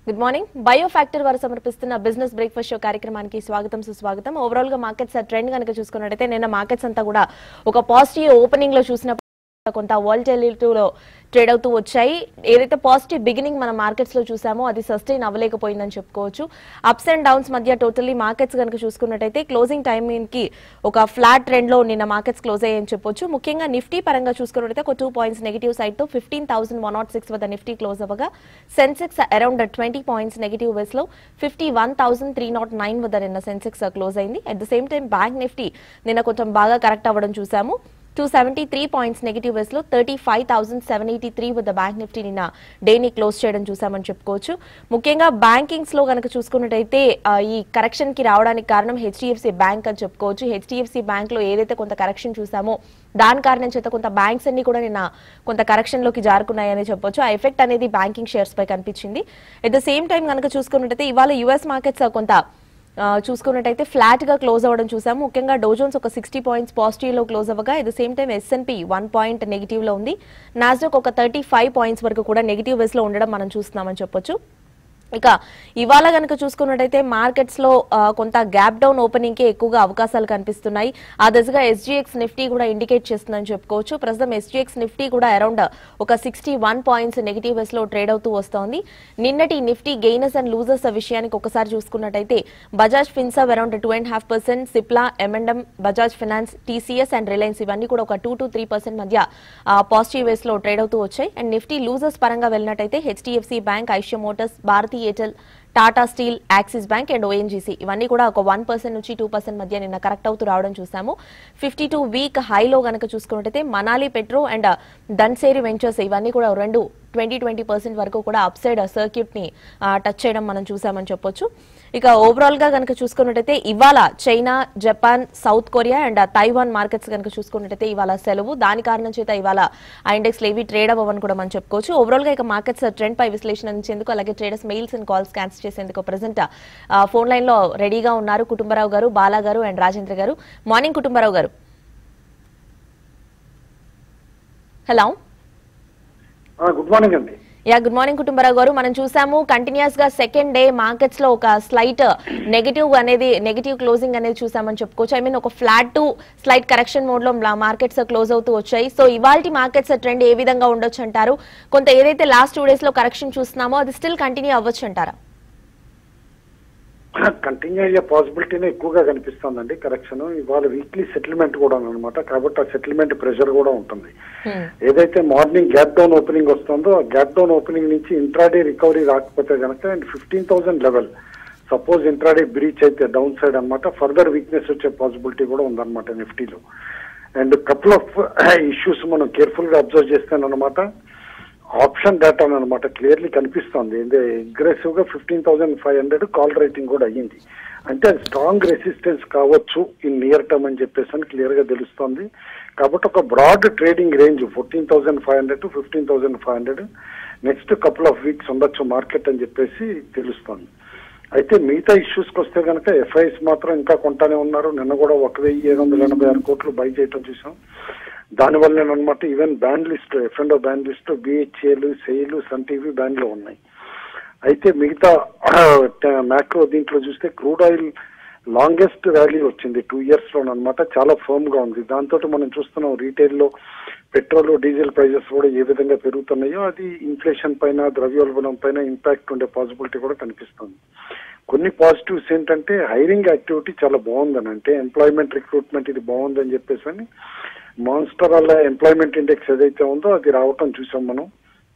Good morning bio factor వారు సమర్పిస్తున్న business breakfast show కార్యక్రమానికి స్వాగతం సుస్వాగతం ఓవరాల్ గా మార్కెట్స్ ట్రెండ్ కనుక చూసుకున్నట్టయితే నిన్న మార్కెట్స్ అంతా కూడా ఒక పాజిటివ్ ఓపెనింగ్ లో చూసిన కొంత వాల్టెలిటీలో ట్రేడ్ అవుతూ వచ్చాయి ఏదైతే పాజిటివ్ బిగినింగ్ మన మార్కెట్స్ లో చూసామో అది సస్టైన్ అవ్వలేకపోయిందని చెప్పుకోవచ్చు అప్స్ అండ్ డౌన్స్ మధ్య టోటల్లీ మార్కెట్స్ కనుక చూసుకున్నట్టయితే క్లోజింగ్ టైమింగ్ కి ఒక ఫ్లాట్ ట్రెండ్ లో నిన్న మార్కెట్స్ క్లోజ్ అయ్యాయని చెప్పొచ్చు ముఖ్యంగా నిఫ్టీ పరంగా చూసుకున్నట్టయితే ఒక టూ పాయింట్స్ నెగిటివ్ సైడ్ తో fifteen thousand one nought six వద్ద నిఫ్టీ క్లోజ్ అవ్వగా Sensex around twenty points negative ways లో fifty one thousand three nought nine వద్ద నిన్న సెన్సెక్స్ క్లోజ్ అయింది at the same time bank Nifty నిన్న కొంచెం బాగా కరెక్ట్ అవ్వడం చూసాము two seventy three points negative ways లో thirty five thousand seven eighty three వద్ద బ్యాంక్ నిఫ్టీ నిన్న డేని క్లోజ్ చేయడం చూసామని చెప్పుకోవచ్చు ముఖ్యంగా బ్యాంకింగ్స్ లో కనుక చూసుకున్నట్టయితే ఆ, ఈ కరెక్షన్ కి రావడానికి కారణం హెచ్డిఎఫ్సి బ్యాంక్ అని చెప్పుకోవచ్చు హెచ్డిఎఫ్సి బ్యాంక్ లో ఏదైతే కొంత కరెక్షన్ చూసామో దాని కారణం చేత కొంత బ్యాంక్స్ అన్ని కూడా నిన్న కొంత కరెక్షన్ లోకి జారుకున్నాయని చెప్పొచ్చు ఆ ఎఫెక్ట్ అనేది బ్యాంకింగ్ షేర్స్ పై కనిపించింది ఎట్ ద సేమ్ టైం కనుక చూసుకున్నట్టయితే ఇవాళ యుఎస్ మార్కెట్స్ కొంత ఆ, చూసుకున్నట్టయితే ఫ్లాట్ గా క్లోజ్ అవ్వడం చూసాము ముఖ్యంగా డోజోన్స్ ఒక సిక్స్టీ పాయింట్స్ పాజిటివ్ లో క్లోజ్ అవ్వగా at the same time S and P one point negative లో ఉంది నాస్డాక్ ఒక థర్టీ ఫైవ్ పాయింట్స్ వరకు కూడా నెగిటివ్ వేస్ లో ఉండడం మనం చూస్తున్నామని చెప్పొచ్చు ఇక ఇవాళ కనుక చూసుకున్నట్టయితే మార్కెట్స్ లో ఆ, కొంత గ్యాప్ డౌన్ ఓపెనింగ్ కి ఎక్కువగా అవకాశాలు కనిపిస్తున్నాయి ఆ దిశగా ఎస్జీఎక్స్ నిఫ్టీ కూడా ఇండికేట్ చేస్తుందని చెప్పుకోవచ్చు ప్రస్తుతం ఎస్జీఎక్స్ నిఫ్టీ కూడా అరౌండ్ ఒక sixty one points negative ways లో ట్రేడ్ అవుతూ వస్తోంది నిన్నటి నిఫ్టీ గెయినర్స్ అండ్ లూజర్స్ విషయానికి ఒకసారి చూసుకున్నట్టయితే Bajaj Finserv around two and half percent Cipla M and M Bajaj finance TCS and Reliance ఇవన్నీ కూడా ఒక టూ టు త్రీ పర్సెంట్ మధ్య పాజిటివ్ వేస్ లో ట్రేడ్ అవుతూ వచ్చాయి అండ్ నిఫ్టీ లూజర్స్ పరంగా వెళ్ళినట్టయితే HDFC bank Eicher motors Bharti Airtel Tata steel axis bank and ONGC ఇవన్నీ కూడా ఒక వన్ పర్సెంట్ నుంచి టూ పర్సెంట్ మధ్య నిన్న కరెక్ట్ అవుతూ రావడం చూసాము ఫిఫ్టీ టూ వీక్ హైలో గనక చూసుకున్నట్టయితే Manali petro and Dhunseri ventures ఇవన్నీ కూడా రెండు ట్వంటీ ట్వంటీ పర్సెంట్ వరకు కూడా అప్ సైడ్ సర్క్యూట్ ని టచ్ చేయడం మనం చూసామని చెప్పొచ్చు ఇక ఓవరాల్ గా కనుక చూసుకున్నట్టయితే ఇవాళ China Japan south Korea and Taiwan markets కనుక చూసుకున్నట్టయితే ఇవాళ సెలవు దాని కారణం చేత ఇవాళ ఆ ఇండెక్స్ లేవి ట్రేడ్ అవ్వని కూడా మనం చెప్పుకోవచ్చు ఓవరాల్ గా ఇక మార్కెట్స్ ట్రెండ్ పై విశ్లేషణ అందించేందుకు అలాగే traders mails and calls cancel చేసేందుకు ప్రజెంట్ ఫోన్ లైన్ లో రెడీగా ఉన్నారు కుటుంబరావు గారు బాలా గారు అండ్ రాజేంద్ర గారు morning Kutumbarao garu hello good morning అండి yeah good morning Kutumbarao garu మనం చూసాము కంటిన్యూస్ గా సెకండ్ డే మార్కెట్స్ లో ఒక స్లైట్ నెగటివ్ అనేది నెగటివ్ క్లోజింగ్ అనేది చూసామని చెప్పుకోవచ్చు ఐ మీన్ ఒక flat to slight correction mode లో మార్కెట్స్ క్లోజ్ అవుతూ వచ్చాయి సో ఇవాల్టి మార్కెట్స్ ట్రెండ్ ఏ విధంగా ఉండొచ్చు అంటారు కొంత ఏదైతే లాస్ట్ టూ డేస్ లో కరెక్షన్ చూస్తున్నామో అది స్టిల్ కంటిన్యూ అవ్వచ్చు అంటారా కంటిన్యూ అయ్యే పాసిబిలిటీనే ఎక్కువగా కనిపిస్తుందండి కరెక్షన్ ఇవాళ వీక్లీ సెటిల్మెంట్ కూడా అనమాట కాబట్టి ఆ సెటిల్మెంట్ ప్రెషర్ కూడా ఉంటుంది ఏదైతే మార్నింగ్ గ్యాప్ డౌన్ ఓపెనింగ్ వస్తుందో ఆ గ్యాప్ డౌన్ ఓపెనింగ్ నుంచి ఇంట్రాడే రికవరీ రాకపోతే కనుక and fifteen thousand level suppose intraday breach అయితే డౌన్ సైడ్ అన్నమాట ఫర్దర్ వీక్నెస్ వచ్చే పాసిబిలిటీ కూడా ఉందన్నమాట నిఫ్టీలో అండ్ కపుల్ ఆఫ్ ఇష్యూస్ మనం కేర్ఫుల్ గా అబ్జర్వ్ చేస్తానన్నమాట ఆప్షన్ డేటా అనమాట క్లియర్లీ కనిపిస్తుంది అగ్రెసివ్ గా fifteen thousand five hundred call writing కూడా అయ్యింది అంటే అది స్ట్రాంగ్ రెసిస్టెన్స్ కావచ్చు ఇన్ నియర్ టర్మ్ అని చెప్పేసి అని క్లియర్ గా తెలుస్తుంది కాబట్టి ఒక broad trading range fourteen thousand five hundred to fifteen thousand five hundred next couple of weeks ఉండొచ్చు మార్కెట్ అని చెప్పేసి తెలుస్తుంది అయితే మిగతా ఇష్యూస్కి వస్తే కనుక ఎఫ్ఐఎస్ మాత్రం ఇంకా కొంటానే ఉన్నారు నిన్న కూడా ఒక వెయ్యి ఏడు వందల ఎనభై ఆరు కోట్లు బై చేయటం చూసాం దానివల్ల అనమాట even ban list F and ban list బిహెచ్ఏలు సెయిలు సన్ టీవీ బ్యాన్ లో ఉన్నాయి అయితే మిగతా మ్యాక్రో దీంట్లో చూస్తే క్రూడ్ ఆయిల్ లాంగెస్ట్ ర్యాలీ వచ్చింది టూ ఇయర్స్ లో అనమాట చాలా ఫర్మ్ గా ఉంది దాంతో మనం చూస్తున్నాం రీటైల్ లో పెట్రోల్ డీజిల్ ప్రైజెస్ కూడా ఏ విధంగా పెరుగుతున్నాయో అది ఇన్ఫ్లేషన్ పైన ద్రవ్యోల్బణం పైన ఇంపాక్ట్ ఉండే పాసిబిలిటీ కూడా కనిపిస్తుంది కొన్ని పాజిటివ్స్ ఏంటంటే హైరింగ్ యాక్టివిటీ చాలా బాగుందని అంటే ఎంప్లాయ్మెంట్ రిక్రూట్మెంట్ ఇది బాగుందని చెప్పేసి అని మాన్స్టర్ వల్ల ఎంప్లాయ్మెంట్ ఇండెక్స్ ఏదైతే ఉందో అది రావటం చూసాం మనం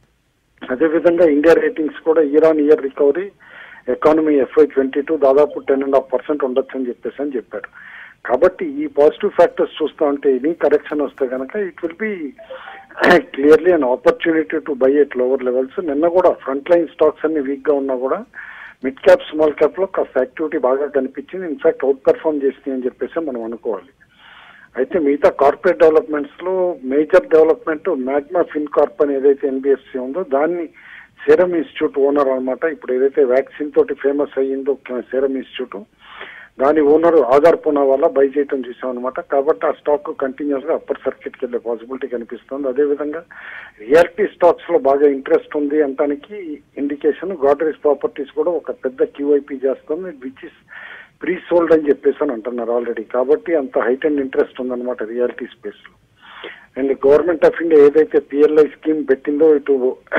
అదేవిధంగా ఇండియా రేటింగ్స్ కూడా year on year recovery economy FY twenty two దాదాపు టెన్ అండ్ హాఫ్ పర్సెంట్ ఉండొచ్చు అని చెప్పేసి అని చెప్పారు కాబట్టి ఈ పాజిటివ్ ఫ్యాక్టర్స్ చూస్తా ఉంటే ఎనీ కరెక్షన్ వస్తే కనుక it will be clearly an opportunity to buy at lower levels నిన్న కూడా ఫ్రంట్ లైన్ స్టాక్స్ అన్ని వీక్ గా ఉన్నా కూడా మిడ్ క్యాప్ స్మాల్ క్యాప్ లో కాస్త యాక్టివిటీ బాగా కనిపించింది ఇన్ఫాక్ట్ అవుట్ పెర్ఫార్మ్ చేసింది అని చెప్పేసి మనం అనుకోవాలి అయితే మిగతా కార్పొరేట్ డెవలప్మెంట్స్ లో major development magma fin corp అని ఏదైతే ఎన్బిఎఫ్సి ఉందో దాన్ని సెరమ్ ఇన్స్టిట్యూట్ ఓనర్ అన్నమాట ఇప్పుడు ఏదైతే వ్యాక్సిన్ తోటి ఫేమస్ అయ్యిందో సెరమ్ ఇన్స్టిట్యూట్ దాని owner Adar Poonawalla buy చేయటం చూసాం అనమాట కాబట్టి ఆ స్టాక్ కంటిన్యూస్ గా అప్పర్ సర్కిట్ కి వెళ్ళే పాసిబిలిటీ కనిపిస్తుంది అదేవిధంగా రియాలిటీ స్టాక్స్ లో బాగా ఇంట్రెస్ట్ ఉంది అంటానికి ఇండికేషన్ గోడ్రేజ్ ప్రాపర్టీస్ కూడా ఒక పెద్ద క్యూఐపీ చేస్తుంది విచ్ ఇస్ ప్రీ సోల్డ్ అని చెప్పేసి అని అంటున్నారు ఆల్రెడీ కాబట్టి అంత హైట్ అండ్ ఇంట్రెస్ట్ ఉందన్నమాట రియాలిటీ స్పేస్ లో అండ్ గవర్నమెంట్ ఆఫ్ ఇండియా ఏదైతే పిఎల్ఐ స్కీమ్ పెట్టిందో ఇటు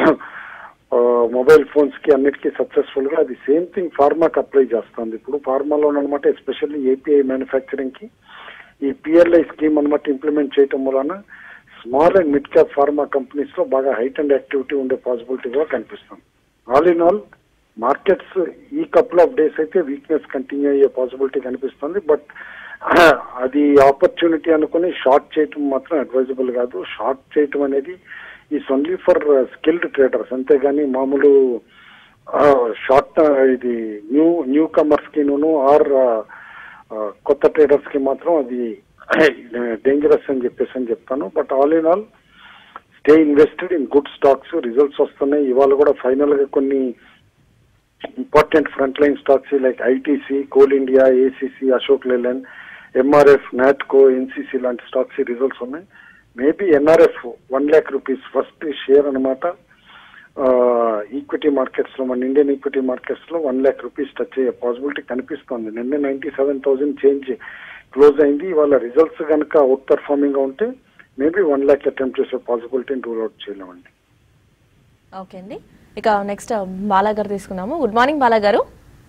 మొబైల్ ఫోన్స్ కి అన్నిటికీ సక్సెస్ఫుల్ గా అది సేమ్ థింగ్ ఫార్మాకి అప్లై చేస్తుంది ఇప్పుడు ఫార్మాలో అనమాట ఎస్పెషల్లీ ఏపీఐ మ్యానుఫ్యాక్చరింగ్ కి ఈ పిఎల్ఐ స్కీమ్ అనమాట ఇంప్లిమెంట్ చేయటం వలన small and mid cap pharma companies లో బాగా హైట్ అండ్ యాక్టివిటీ ఉండే పాసిబిలిటీ కూడా కనిపిస్తుంది ఆల్ ఇన్ ఆల్ మార్కెట్స్ ఈ కపుల్ ఆఫ్ డేస్ అయితే వీక్నెస్ కంటిన్యూ అయ్యే పాసిబిలిటీ కనిపిస్తుంది బట్ అది ఆపర్చునిటీ అనుకుని షార్ట్ చేయటం మాత్రం అడ్వైజబుల్ కాదు షార్ట్ చేయటం అనేది is only for skilled traders అంతేగాని మామూలు షార్ట్ ఇది న్యూ న్యూ కమర్స్ కి ఆర్ కొత్త ట్రేడర్స్ కి మాత్రం అది డేంజరస్ అని చెప్పేసి అని చెప్తాను but all in all stay invested in good stocks results వస్తున్నాయి ఇవాళ కూడా ఫైనల్ గా కొన్ని important front line stocks like ITC coal India ACC Ashok Leyland MRF Natco NCC లాంటి స్టాక్స్ రిజల్ట్స్ ఉన్నాయి maybe NRF one lakh rupees first share అనమాట equity markets లో మన ఇండియన్ ఈక్విటీ మార్కెట్స్ లో వన్ ల్యాక్ రూపీస్ టచ్ అయ్యే పాసిబిలిటీ కనిపిస్తుంది నిన్న ninety seven thousand change close అయింది ఇవాళ రిజల్ట్స్ కనుక అవుట్ పర్ఫార్మింగ్ గా ఉంటే మేబీ వన్ ల్యాక్ అటెంప్ట్ చేసే పాసిబిలిటీని రూల్ అవుట్ చేయలేమండి ఓకే అండి ఇక నెక్స్ట్ బాలా గారు తీసుకున్నాము గుడ్ మార్నింగ్ బాలా గారు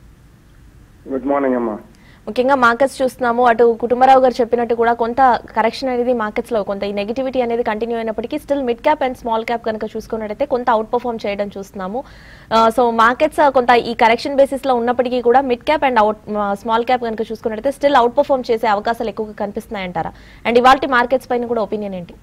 గుడ్ మార్నింగ్ అమ్మా ముఖ్యంగా మార్కెట్స్ చూస్తున్నాము అటు కుటుంబరావు గారు చెప్పినట్టు కూడా కొంత కరెక్షన్ అనేది మార్కెట్స్ లో కొంత ఈ నెగిటివిటీ అనేది కంటిన్యూ అయినప్పటికీ still mid cap and small cap కనుక చూసుకున్నట్టయితే కొంత అవుట్ పర్ఫామ్ చేయడం చూస్తున్నాము సో మార్కెట్స్ కొంత ఈ కరెక్షన్ బేసిస్ లో ఉన్నప్పటికీ కూడా mid cap and out small cap కనుక చూసుకున్నట్టయితే స్టిల్ అవుట్ పర్ఫామ్ చేసే అవకాశాలు ఎక్కువగా కనిపిస్తున్నాయంటారా అండ్ ఇవాళ మార్కెట్స్ పైన కూడా ఒపీనియన్ ఏంటి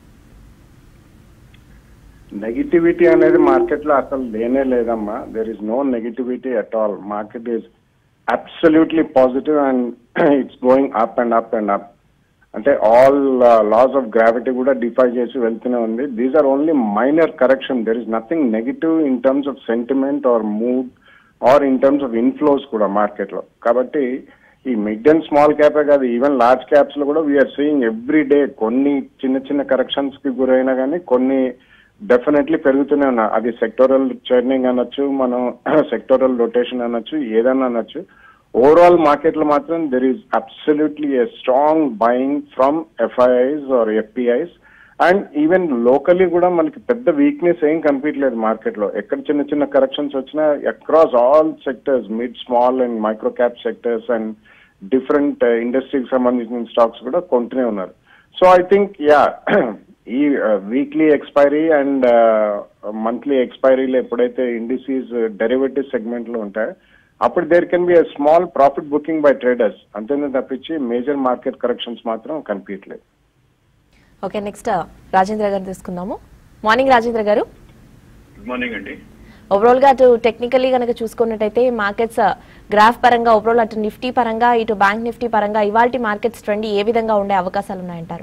నెగిటివిటీ అనేది మార్కెట్ లో అసలు లేనే లేదమ్మా there is no negativity at all market is absolutely positive and it's going up and up and up అంటే ఆల్ లాస్ ఆఫ్ గ్రావిటీ కూడా డిఫై చేసి వెళ్తూనే ఉంది these are only minor correction there is nothing negative in terms of sentiment or mood or in terms of inflows కూడా market లో కాబట్టి ఈ mid and small క్యాపే కాదు ఈవెన్ లార్జ్ క్యాప్స్ లో కూడా వీఆర్ సీయింగ్ ఎవ్రీ డే కొన్ని చిన్న చిన్న కరెక్షన్స్ కి గురైనా కానీ కొన్ని డెఫినెట్లీ పెరుగుతూనే ఉన్నాయి అది సెక్టోరల్ చర్నింగ్ అనొచ్చు మనం సెక్టోరల్ రొటేషన్ అనొచ్చు ఏదన్నా అనొచ్చు ఓవరాల్ మార్కెట్ లో మాత్రం there is absolutely a strong buying from FIIs or FPIs and even locally కూడా మనకి పెద్ద వీక్నెస్ ఏం కనిపించలేదు మార్కెట్ లో ఎక్కడ చిన్న చిన్న కరెక్షన్స్ వచ్చినా across all sectors mid small and micro cap sectors and different ఇండస్ట్రీకి సంబంధించిన స్టాక్స్ కూడా కొంటూనే ఉన్నారు సో ఐ థింక్ యా ఈ వీక్లీ ఎక్స్పైరీ అండ్ మంత్లీ ఎక్స్పైరీలు ఎప్పుడైతే ఇండిసీస్ డెరివేటివ్ సెగ్మెంట్ లో ఉంటాయో అప్పుడు there can be small profit booking by traders అంతేనే తప్పించి మేజర్ మార్కెట్ కరెక్షన్స్ మాత్రం కనిపించట్లేదు ఓకే నెక్స్ట్ రాజేంద్ర గారు తీసుకుందాము మార్నింగ్ రాజేంద్ర గారు గుడ్ మార్నింగ్ అండి ఓవరాల్ గా అటు టెక్నికల్లీ కనుక చూసుకున్నట్టయితే మార్కెట్స్ గ్రాఫ్ పరంగా ఓవరాల్ అటు నిఫ్టీ పరంగా ఇటు బ్యాంక్ నిఫ్టీ పరంగా ఇవాల్టి మార్కెట్స్ ట్రెండ్ ఏ విధంగా ఉండే అవకాశాలు ఉన్నాయంటారు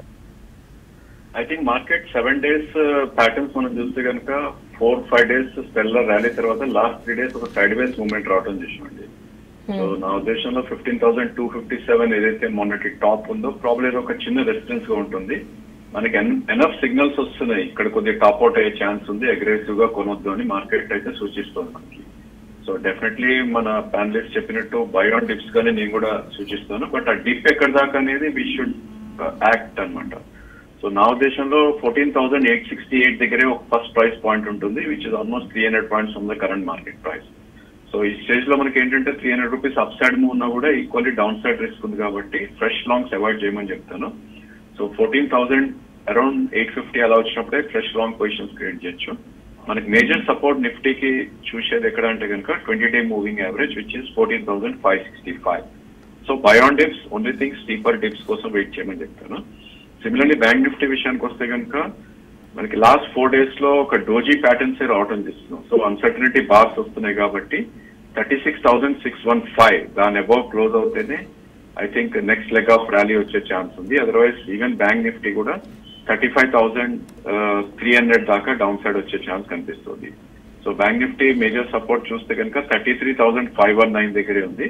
I think market seven days patterns మనం చూస్తే కనుక four five days stellar rally తర్వాత లాస్ట్ త్రీ డేస్ ఒక సైడ్ వేస్ మూవ్మెంట్ రావడం చూసామండి సో నా ఉద్దేశంలో fifteen thousand two fifty seven ఏదైతే మొన్నటి టాప్ ఉందో ప్రాబ్లీ ఒక చిన్న రెసిస్టెన్స్ గా ఉంటుంది మనకి ఎనఫ్ సిగ్నల్స్ వస్తున్నాయి ఇక్కడ కొద్దిగా టాప్ అవుట్ అయ్యే ఛాన్స్ ఉంది అగ్రెసివ్ గా కొనొద్దు అని మార్కెట్ అయితే సూచిస్తుంది మనకి సో డెఫినెట్లీ మన ప్యానలిస్ట్ చెప్పినట్టు బయోన్ డిప్స్ గానే నేను కూడా సూచిస్తాను బట్ ఆ డిప్ ఎక్కడ దాకా అనేది వి షుడ్ యాక్ట్ అన్నమాట సో నా ఉద్దేశంలో fourteen thousand eight sixty eight దగ్గరే ఒక ఫస్ట్ ప్రైస్ పాయింట్ ఉంటుంది which is almost three hundred points from the current market price so ఈ స్టేజ్ లో మనకి ఏంటంటే three hundred rupees up side move ఉన్నా కూడా ఈక్వల్లీ డౌన్ సైడ్ రిస్క్ ఉంది కాబట్టి ఫ్రెష్ లాంగ్స్ అవాయిడ్ చేయమని చెప్తాను so fourteen thousand around eight fifty అలా వచ్చినప్పుడే ఫ్రెష్ లాంగ్ పొజిషన్స్ క్రియేట్ చేయొచ్చు మనకి మేజర్ సపోర్ట్ నిఫ్టీకి చూసేది ఎక్కడ అంటే కనుక twenty day moving average which is fourteen thousand five sixty five so buy on dips only thing steeper dips కోసం వెయిట్ చేయమని చెప్తాను సిమిలర్లీ బ్యాంక్ నిఫ్టీ విషయానికి వస్తే కనుక మనకి లాస్ట్ ఫోర్ డేస్ లో ఒక డోజీ ప్యాటర్న్స్ రావటం చేస్తున్నాం సో అన్సర్టనిటీ బాక్స్ వస్తున్నాయి కాబట్టి thirty six thousand six one five దాని అబౌవ్ క్లోజ్ అవుతేనే I think next leg of rally వచ్చే ఛాన్స్ ఉంది అదర్వైజ్ ఈవెన్ బ్యాంక్ నిఫ్టీ కూడా thirty five thousand three hundred దాకా డౌన్ సైడ్ వచ్చే ఛాన్స్ కనిపిస్తుంది so Bank Nifty major support చూస్తే కనుక thirty three thousand five one nine దగ్గరే ఉంది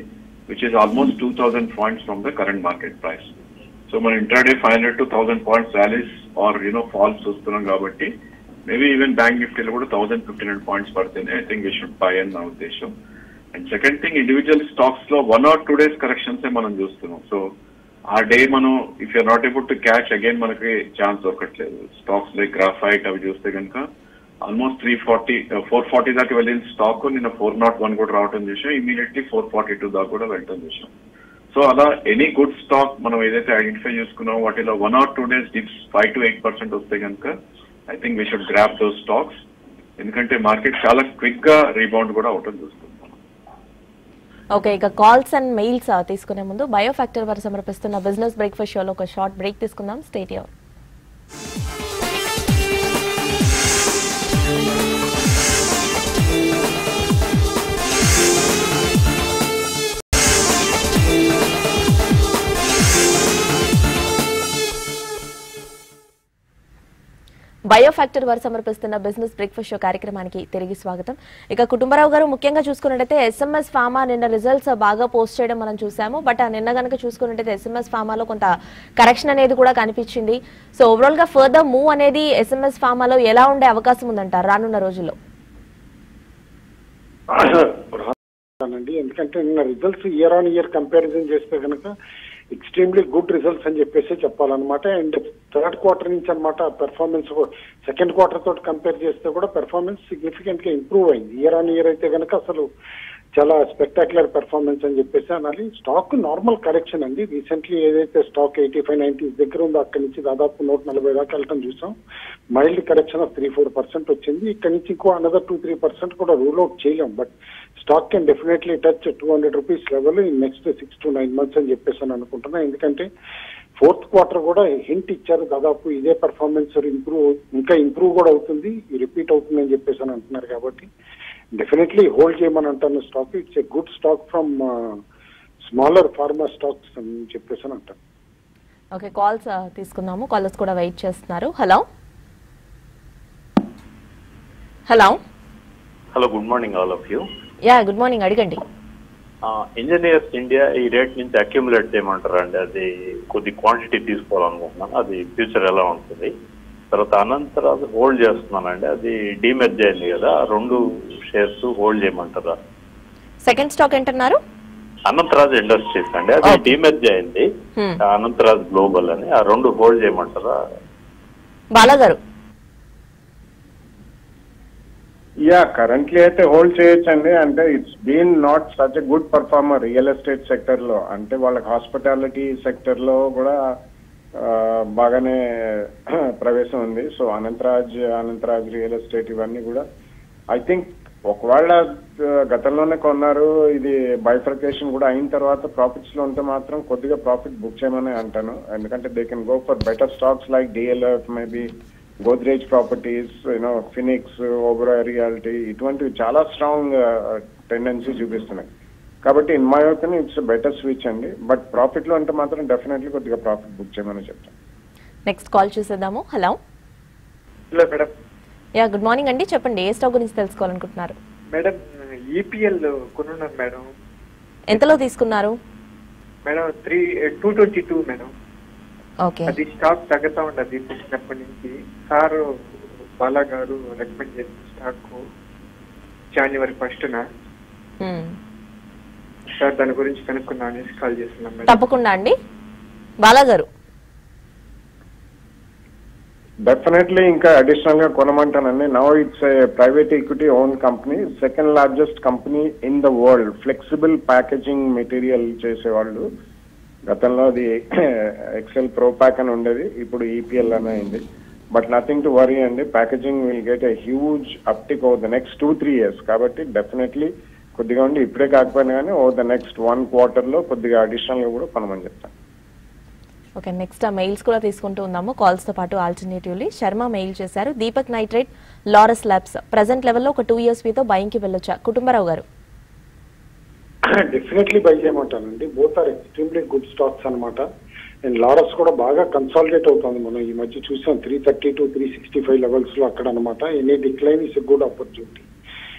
which is almost 2,000 points from the current market price. So మన intraday five hundred to thousand points rallies or you know falls చూస్తున్నాం కాబట్టి maybe even bank నిఫ్టీలో కూడా thousand fifteen hundred points పడితేనే I think we should buy అని నా ఉద్దేశం and second thing individual stocks లో one or two days corrections మనం చూస్తున్నాం సో ఆ డే మనం if you're not able to catch again మనకి ఛాన్స్ దొరకట్లేదు స్టాక్స్ లైక్ గ్రాఫైట్ అవి చూస్తే కనుక almost three forty four forty దాకా వెళ్ళిన స్టాక్ నిన్న ఫోర్ నాట్ వన్ కూడా రావడం చూసాం ఇమీడియట్లీ ఫోర్ ఫార్టీ టూ దాకా కూడా వెళ్ళటం చూసాం సో అలా ఎనీ గుడ్ స్టాక్ మనం ఏదైతే ఐడెంటిఫై చేసుకున్నామో వాటిలో one or two days dips five to eight percent వస్తే కనుక I think we should grab those stocks ఎందుకంటే మార్కెట్ చాలా క్విక్ గా రీబౌండ్ కూడా అవటం చూస్తున్నాం ఓకే ఇక కాల్స్ అండ్ మెయిల్స్ తీసుకునే ముందు బయో ఫ్యాక్టర్ వారు సమర్పిస్తున్న బిజినెస్ బ్రేక్ఫాస్ట్ షోలో ఒక షార్ట్ బ్రేక్ తీసుకుందాం స్టేట్ యూర్ బయో ఫ్యాక్టర్ వారు సమర్పిస్తున్న బిజినెస్ బ్రేక్ఫాస్ట్ షో కార్యక్రమానికి తిరిగి స్వాగతం ఇక కుటుంబరావు గారు ముఖ్యంగా చూసుకున్నట్టయితే ఎస్ఎంఎస్ ఫామా నిన్న రిజల్ట్స్ బాగా పోస్ట్ చేయడం మనం చూసాము బట్ ఆ నిన్న కనుక చూసుకున్నట్టయితే ఎస్ఎంఎస్ ఫామాలో కొంత కరెక్షన్ అనేది కూడా కనిపించింది సో ఓవరాల్ గా ఫర్దర్ మూవ్ అనేది ఎస్ఎంఎస్ ఫామాలో ఎలా ఉండే అవకాశం ఉందంటారు రానున్న రోజుల్లో అండి ఎందుకంటే నిన్న results year on year comparison చేస్తే కనుక ఎక్స్ట్రీమ్లీ గుడ్ రిజల్ట్స్ అని చెప్పేసి చెప్పాలన్నమాట అండ్ థర్డ్ క్వార్టర్ నుంచి అనమాట పెర్ఫార్మెన్స్ సెకండ్ క్వార్టర్ తోటి కంపేర్ చేస్తే కూడా పెర్ఫార్మెన్స్ సిగ్నిఫికెంట్ గా ఇంప్రూవ్ అయింది ఇయర్ ఆన్ ఇయర్ అయితే కనుక అసలు చాలా స్పెక్టాక్యులర్ పెర్ఫార్మెన్స్ అని చెప్పేసి అనాలి స్టాక్ నార్మల్ కరెక్షన్ అండి రీసెంట్లీ ఏదైతే స్టాక్ ఎయిటీ ఫైవ్ నైన్టీస్ దగ్గర ఉందో అక్కడి నుంచి దాదాపు నూట నలభై దాకా వెళ్ళటం చూసాం mild correction of three four percent వచ్చింది ఇక్కడ నుంచి ఇంకో అనదర్ టూ త్రీ పర్సెంట్ కూడా రూల్ అవుట్ చేయలేం but stock can definitely touch two hundred rupees level in next six to nine months అని చెప్పేసి అని అనుకుంటున్నా ఎందుకంటే ఫోర్త్ క్వార్టర్ కూడా హింట్ ఇచ్చారు దాదాపు ఇదే పర్ఫార్మెన్స్ ఇంప్రూవ్ ఇంకా ఇంప్రూవ్ కూడా అవుతుంది రిపీట్ అవుతుంది అని చెప్పేసి అని అంటున్నారు కాబట్టి డెఫినెట్లీ హోల్డ్ చేయమని అంటాను stock it's a good stock from smaller pharma stocks అని చెప్పేసి అని అంటాను ఓకే కాల్స్ తీసుకుందాము కాలర్స్ కూడా వెయిట్ చేస్తున్నారు hello hello hello good morning all of you yeah good morning అడగండి ఇంజనీర్స్ ఇండియా ఈ రేట్ నుంచి అక్యుములేట్ చేయమంటారా అండి అది కొద్ది క్వాంటిటీ తీసుకోవాలనుకుంటున్నాను అది ఫ్యూచర్ ఎలా ఉంటుంది తర్వాత అనంతరం హోల్డ్ చేస్తున్నానండి అది డీమెర్జ్ అయింది కదా ఆ రెండు షేర్స్ హోల్డ్ చేయమంటారా సెకండ్ స్టాక్ ఏంటన్నారు అనంతరాజ్ ఇండస్ట్రీస్ అండి అది Okay. డీమెర్జ్ అయింది Hmm. అనంతరాజ్ గ్లోబల్ అని ఆ రెండు హోల్డ్ చేయమంటారా బాలా గారు యా కరెంట్లీ అయితే హోల్డ్ చేయొచ్చండి అంటే it's been not such a good performer real estate sector లో అంటే వాళ్ళకి హాస్పిటాలిటీ సెక్టర్ లో కూడా ఆ, బాగానే ప్రవేశం ఉంది so Anantraj Anantraj real estate ఇవన్నీ కూడా ఐ థింక్ ఒకవేళ ఆ, గతంలోనే కొన్నారు ఇది బైఫర్కేషన్ కూడా అయిన తర్వాత ప్రాఫిట్స్ లో ఉంటే మాత్రం కొద్దిగా ప్రాఫిట్ బుక్ చేయమని అంటాను ఎందుకంటే they can go for better stocks like DLF maybe Godrej Properties you know Phoenix Oberoi Realty ఇటువంటివి చాలా స్ట్రాంగ్ టెండెన్సీ చూపిస్తున్నాయి కాబట్టి in my opinion it's better switch అండి బట్ ప్రాఫిట్ లో అంటే మాత్రం డెఫినెట్లీ కొద్దిగా ప్రాఫిట్ బుక్ చేయమని చెప్తాను నెక్స్ట్ కాల్ చూసేద్దాము hello hello madam yeah good morning అండి చెప్పండి ఏ స్టాక్ గురించి తెలుసుకోవాలనుకుంటున్నారు మేడం ఈపీఎల్ కొనున్నాను మేడం ఎంతలో తీసుకున్నారు madam three two twenty two madam okay అది స్టాక్ తగ్గుతా ఉండదు పుట్టినప్పటి నుంచి సార్ బాలా గారు రికమెండ్ చేసిన స్టాక్ జనవరి ఫస్ట్ నా సార్ దాని గురించి కనుక్కున్నా అనేసి కాల్ చేస్తున్నాం మేడం తప్పకుండా అండి బాలా గారు డెఫినెట్లీ ఇంకా అడిషనల్ గా కొనమంటానండి now it's private equity own company second largest company in the world flexible packaging material చేసేవాళ్ళు గతంలో అది ఎక్సెల్ ప్రో ప్యాక్ అని ఉండేది ఇప్పుడు ఈపీఎల్ అని అయింది బట్ నథింగ్ టు వరీ అండి packaging will get a huge uptick over the next two three years కాబట్టి డెఫినెట్లీ కొద్దిగా ఉండి ఇప్పుడే కాకపోయినా కానీ over the next one quarter లో కొద్దిగా అడిషనల్ గా కూడా కొనమని చెప్తాను ఓకే నెక్స్ట్ ఆ మెయిల్స్ కూడా తీసుకుంటూ ఉన్నాము కాల్స్ తో పాటు ఆల్టర్నేటివ్లీ శర్మ మెయిల్ చేశారు Deepak Nitrite Laurus Labs present లెవెల్లో ఒక టూ ఇయర్స్ వీతో బయింగ్ కి వెళ్ళొచ్చా కుటుంబరావు గారు డెఫినెట్లీ బై చేయమంటానండి both are extremely good stocks అన్నమాట అండ్ లారస్ కూడా బాగా కన్సాలిడేట్ అవుతుంది మనం ఈ మధ్య చూసాం three thirty to three sixty five levels లో అక్కడ అనమాట any decline is a good opportunity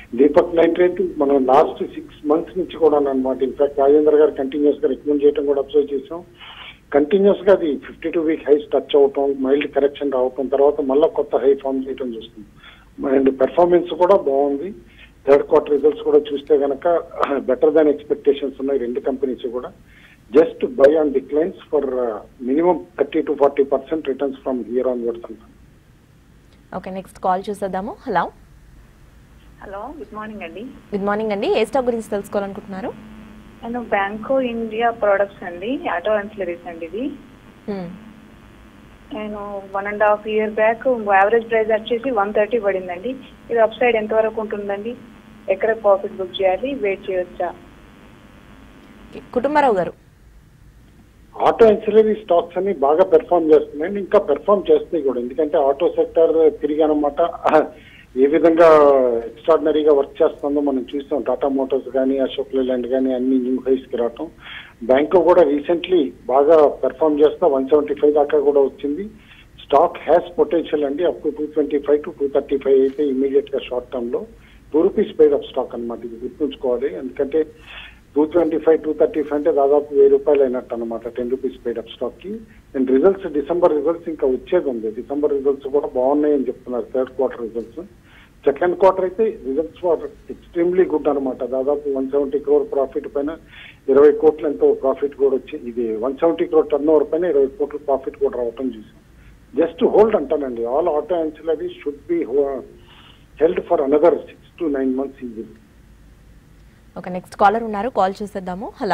Deepak Nitrite మనం లాస్ట్ సిక్స్ మంత్స్ నుంచి కూడా అనమాట ఇన్ఫాక్ట్ రాజేంద్ర గారు కంటిన్యూస్ గా రికమెండ్ చేయడం కూడా అబ్జర్వ్ చేసాం కంటిన్యూస్ గా అది fifty two week highs touch అవటం మైల్డ్ కరెక్షన్ రావటం తర్వాత మళ్ళీ కొత్త హై ఫామ్ చేయడం చూస్తుంది అండ్ పెర్ఫార్మెన్స్ కూడా బాగుంది థర్డ్ క్వార్టర్ రిజల్ట్స్ కూడా చూస్తే గనక బెటర్ దాన్ ఎక్స్పెక్టేషన్స్ ఉన్నాయి రెండు కంపెనీస్ కూడా just buy on declines for minimum thirty to forty percent returns from here onwards అంటారు ఓకే నెక్స్ట్ కాల్ చూసేద్దాము హలో హలో గుడ్ మార్నింగ్ అండి గుడ్ మార్నింగ్ అండి ఏ స్టాక్ గురించి తెలుసుకోవాలనుకుంటున్నారు నేను బ్యాంకో ఇండియా ప్రొడక్ట్స్ అండి ఆటో అన్సిలరీస్ అండి ఇది హ్మ్. నేను one and half year back average price వచ్చేసి వన్ థర్టీ పడిందండి ఇది అప్ సైడ్ ఎంత వరకు ఉంటుందండి ఎక్కడ ప్రాఫిట్ బుక్ చేయాలి వెయిట్ చేయొచ్చా ఓకే, కుటుంబరావు గారు ఆటో ఇన్సూరెన్స్ స్టాక్స్ అన్ని బాగా పెర్ఫామ్ చేస్తున్నాయి ఇంకా పెర్ఫామ్ చేస్తాయి కూడా ఎందుకంటే ఆటో సెక్టర్ తిరిగి అనమాట ఏ విధంగా ఎక్స్ట్రాడినరీగా వర్క్ చేస్తుందో మనం చూస్తాం టాటా మోటార్స్ కానీ అశోక్ లేలాండ్ కానీ అన్ని న్యూ హైస్ కి రావటం బ్యాంక్ కూడా రీసెంట్లీ బాగా పెర్ఫామ్ చేస్తా వన్ సెవెంటీ ఫైవ్ దాకా కూడా వచ్చింది స్టాక్ హ్యాస్ పొటెన్షియల్ అండి up to two twenty five to two thirty five అయితే ఇమీడియట్ గా షార్ట్ టర్మ్ లో two rupees paid up stock అనమాట ఇది గుర్తుంచుకోవాలి ఎందుకంటే two twenty five two thirty five అంటే దాదాపు వెయ్యి రూపాయలు అయినట్టు అనమాట ten rupees paid up stock కి అండ్ రిజల్ట్స్ డిసెంబర్ రిజల్ట్స్ ఇంకా వచ్చేది ఉంది డిసెంబర్ రిజల్ట్స్ కూడా బాగున్నాయని చెప్తున్నారు third quarter results second quarter అయితే రిజల్ట్స్ ఫర్ ఎక్స్ట్రీమ్లీ గుడ్ అనమాట దాదాపు వన్ సెవెంటీ క్రోర్ ప్రాఫిట్ పైన ఇరవై కోట్ల ఎంతో ప్రాఫిట్ కూడా వచ్చి ఇది one seventy crore turnover పైన ఇరవై కోట్ల ప్రాఫిట్ కూడా రావటం చూసాం జస్ట్ హోల్డ్ అంటానండి all auto ancillary should be held for another six to nine months easy okay next caller ఉన్నారు కాల్ చూసేద్దాము హలో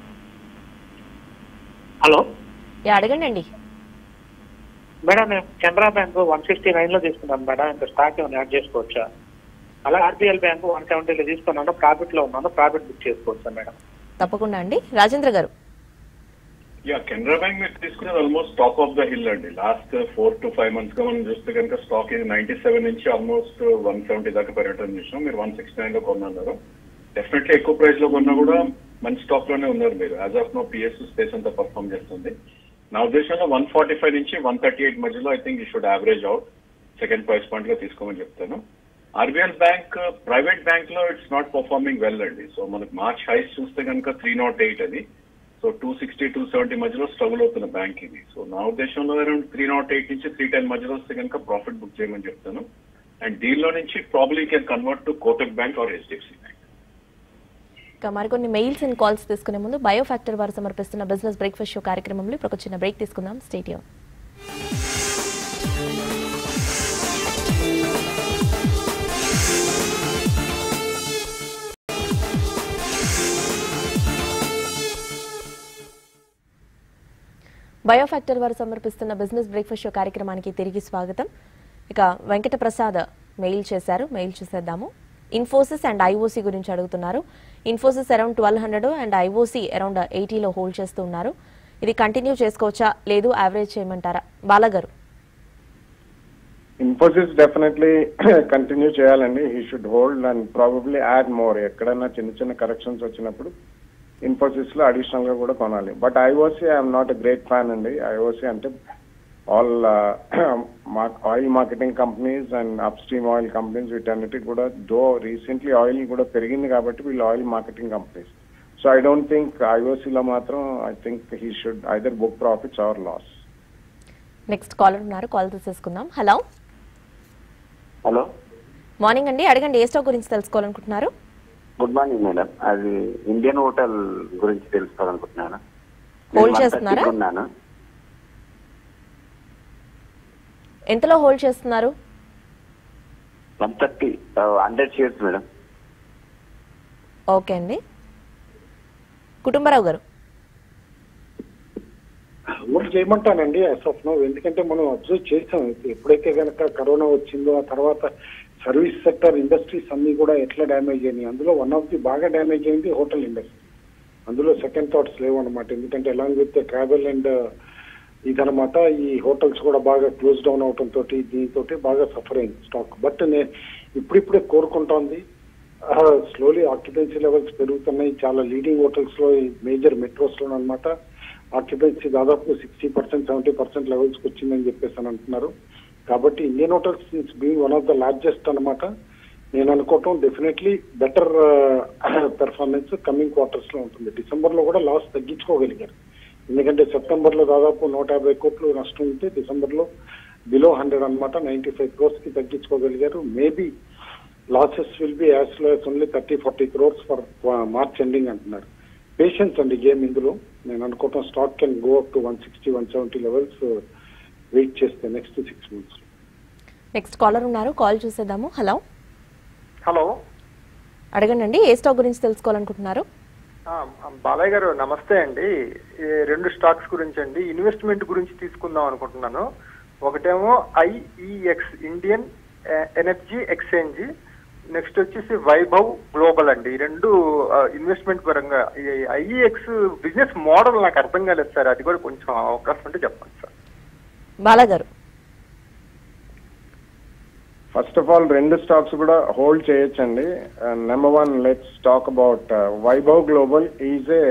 హలో యా అడగండి అండి మేడం నేను Canara bank one sixty nine లో తీసుకున్నాను మేడం ఇంకా స్టాక్ ఏమైనా యాడ్ చేసుకోవచ్చా అలాగే ఆర్బీఎల్ బ్యాంక్ వన్ సెవెంటీలో తీసుకున్నాను ప్రాఫిట్ లో ఉన్నాను ప్రాఫిట్ బుక్ చేసుకోవచ్చా మేడం తప్పకుండా అండి రాజేంద్ర గారు యా కెనరా బ్యాంక్ మీరు తీసుకునేది almost top of the hill అండి last four to five months గా మనం చూస్తే కనుక స్టాక్ ఇది నైన్టీ సెవెన్ నుంచి ఆల్మోస్ట్ వన్ సెవెంటీ దాకా పెరగడం చూసాం మీరు వన్ సిక్స్టీ నైన్ లో కొన్నారు డెఫినెట్లీ ఎక్కువ ప్రైస్ లో కొన్నా కూడా మంచి స్టాక్ లోనే ఉన్నారు మీరు as of now PS space అంతా పర్ఫామ్ చేస్తుంది నా ఉద్దేశంలో వన్ ఫార్టీ ఫైవ్ నుంచి వన్ థర్టీ ఎయిట్ మధ్యలో I think you should average out second price point గా తీసుకోమని చెప్తాను ఆర్బీఎల్ బ్యాంక్ ప్రైవేట్ బ్యాంక్ లో ఇట్స్ నాట్ పర్ఫార్మింగ్ వెల్ అండి సో మనకు మార్చ్ హైస్ చూస్తే కనుక త్రీ నాట్ ఎయిట్ అది so two sixty two seventy మధ్యలో స్ట్రగుల్ అవుతున్న బ్యాంక్ ఇది సో నా ఉద్దేశంలో అరౌండ్ త్రీ నాట్ ఎయిట్ నుంచి త్రీ టెన్ మధ్యలో వస్తే కనుక ప్రాఫిట్ బుక్ చేయమని చెప్తాను అండ్ దీనిలో నుంచి probably can convert to Kotak bank or HDFC bank ఇక మరికొన్ని మెయిల్స్ అండ్ కాల్స్ తీసుకునే ముందు బయో ఫ్యాక్టర్ వారు సమర్పిస్తున్న బిజినెస్ బ్రేక్ఫాస్ట్ షో కార్యక్రమంలో ఇప్పుడు ఒక చిన్న బ్రేక్ తీసుకుందాం స్టేడియం బయో ఫ్యాక్టర్ వారు సమర్పిస్తున్న బిజినెస్ బ్రేక్ఫాస్ట్ షో కార్యక్రమానికి తిరిగి స్వాగతం ఇక వెంకట ప్రసాద్ మెయిల్ చేశారు మెయిల్ చూసేద్దాము ఇన్ఫోసిస్ అండ్ ఐఓసీ గురించి అడుగుతున్నారు Infosys around twelve hundred and IOC around ఎయిటీలో హోల్డ్ చేస్తూ ఉన్నారు ఇది కంటిన్యూ చేసుకోవచ్చా లేదు యావరేజ్ చేయమంటారా బాలగారు ఇన్ఫోసిస్ డెఫినెట్లీ కంటిన్యూ చేయాలండి he should hold and probably add more ఎక్కడైనా చిన్న చిన్న కరెక్షన్స్ వచ్చినప్పుడు ఇన్ఫోసిస్ లో అడిషనల్ గా కూడా కొనాలి but IOC I'm not a great fan అండి ఐఓసి అంటే all oil marketing companies and up stream oil companies వీటన్నిటికి కూడా దో రీసెంట్లీ ఆయిల్ కూడా పెరిగింది కాబట్టి వీళ్ళు oil marketing companies so I don't think ఐఓసీలో మాత్రం I think he should either book profits or loss next caller ఉన్నారు కాల్ తీసేసుకుందాం హలో హలో మార్నింగ్ అండి అడగండి ఏ స్టాక్ గురించి తెలుసుకోవాలనుకుంటున్నారు గుడ్ మార్నింగ్ మేడం అది ఇండియన్ హోటల్ గురించి తెలుసుకోవాలనుకుంటున్నాను Hold నేను చేస్తున్నారా? 130 కొన్నాను ఎంతలో హోల్డ్ చేస్తున్నారు one thirty hundred shares madam okay అండి కుటుంబరావు గారు ఓట్ చేయమంటానండి యాజ్ ఆఫ్ నో ఎందుకంటే మనం అబ్జర్వ్ చేసాం ఎప్పుడైతే కనుక కరోనా వచ్చిందో ఆ తర్వాత సర్వీస్ సెక్టర్ ఇండస్ట్రీస్ అన్ని కూడా ఎట్లా డ్యామేజ్ అయినాయి అందులో వన్ ఆఫ్ ది బాగా డ్యామేజ్ అయింది హోటల్ ఇండస్ట్రీ అందులో సెకండ్ థాట్స్ లేవు అనమాట ఎందుకంటే ఎలాంగ్ విత్ ట్రావెల్ అండ్ ఇదనమాట ఈ హోటల్స్ కూడా బాగా క్లోజ్ డౌన్ అవటం తోటి దీంతో బాగా సఫర్ అయింది స్టాక్ బట్ నేను ఇప్పుడిప్పుడే కోరుకుంటోంది స్లోలీ ఆక్యుపెన్సీ లెవెల్స్ పెరుగుతున్నాయి చాలా లీడింగ్ హోటల్స్ లో మేజర్ మెట్రోస్ లో అనమాట ఆక్యుపెన్సీ దాదాపు sixty percent seventy percent levels కి వచ్చిందని చెప్పేసి అని అంటున్నారు కాబట్టి Indian hotels being one of the largest అనమాట నేను అనుకోవటం definitely better performance coming quarters లో ఉంటుంది డిసెంబర్ లో కూడా లాస్ తగ్గించుకోగలిగారు ఎందుకంటే సెప్టెంబర్ లో దాదాపు నూట యాభై కోట్లు నష్టం ఉంటే డిసెంబర్ లో బిలో హండ్రెడ్ అనమాట నైన్టీ ఫైవ్ క్రోర్స్ కి తగ్గించుకోగలిగారు maybe losses will be as low as only thirty forty crores for March ending అంటున్నారు పేషెన్స్ అండి గేమ్ ఇందులో నేను అనుకోవటం stock can go up to one sixty one seventy levels wait చేస్తే next six months next caller ఉన్నారు call చూసేద్దాము hello hello అడగండి ఏ స్టాక్ గురించి తెలుసుకోవాలనుకుంటున్నారు ఆ, బాలయ్య గారు నమస్తే అండి ఈ రెండు స్టాక్స్ గురించి అండి ఇన్వెస్ట్మెంట్ గురించి తీసుకుందాం అనుకుంటున్నాను ఒకటేమో ఐఈఎక్స్ ఇండియన్ ఎ- ఎనర్జీ ఎక్స్చేంజ్ నెక్స్ట్ వచ్చేసి వైభవ్ గ్లోబల్ అండి ఈ రెండు ఆ, ఇన్వెస్ట్మెంట్ పరంగా ఈ ఐఈఎక్స్ బిజినెస్ మోడల్ నాకు అర్థం కాలేదు సార్ అది కూడా కొంచెం అవకాశం ఉంటే చెప్పండి sir Bala garu first of all రెండు స్టాక్స్ కూడా హోల్డ్ చేయొచ్చండి number one let's talk about Vaibhav Global is a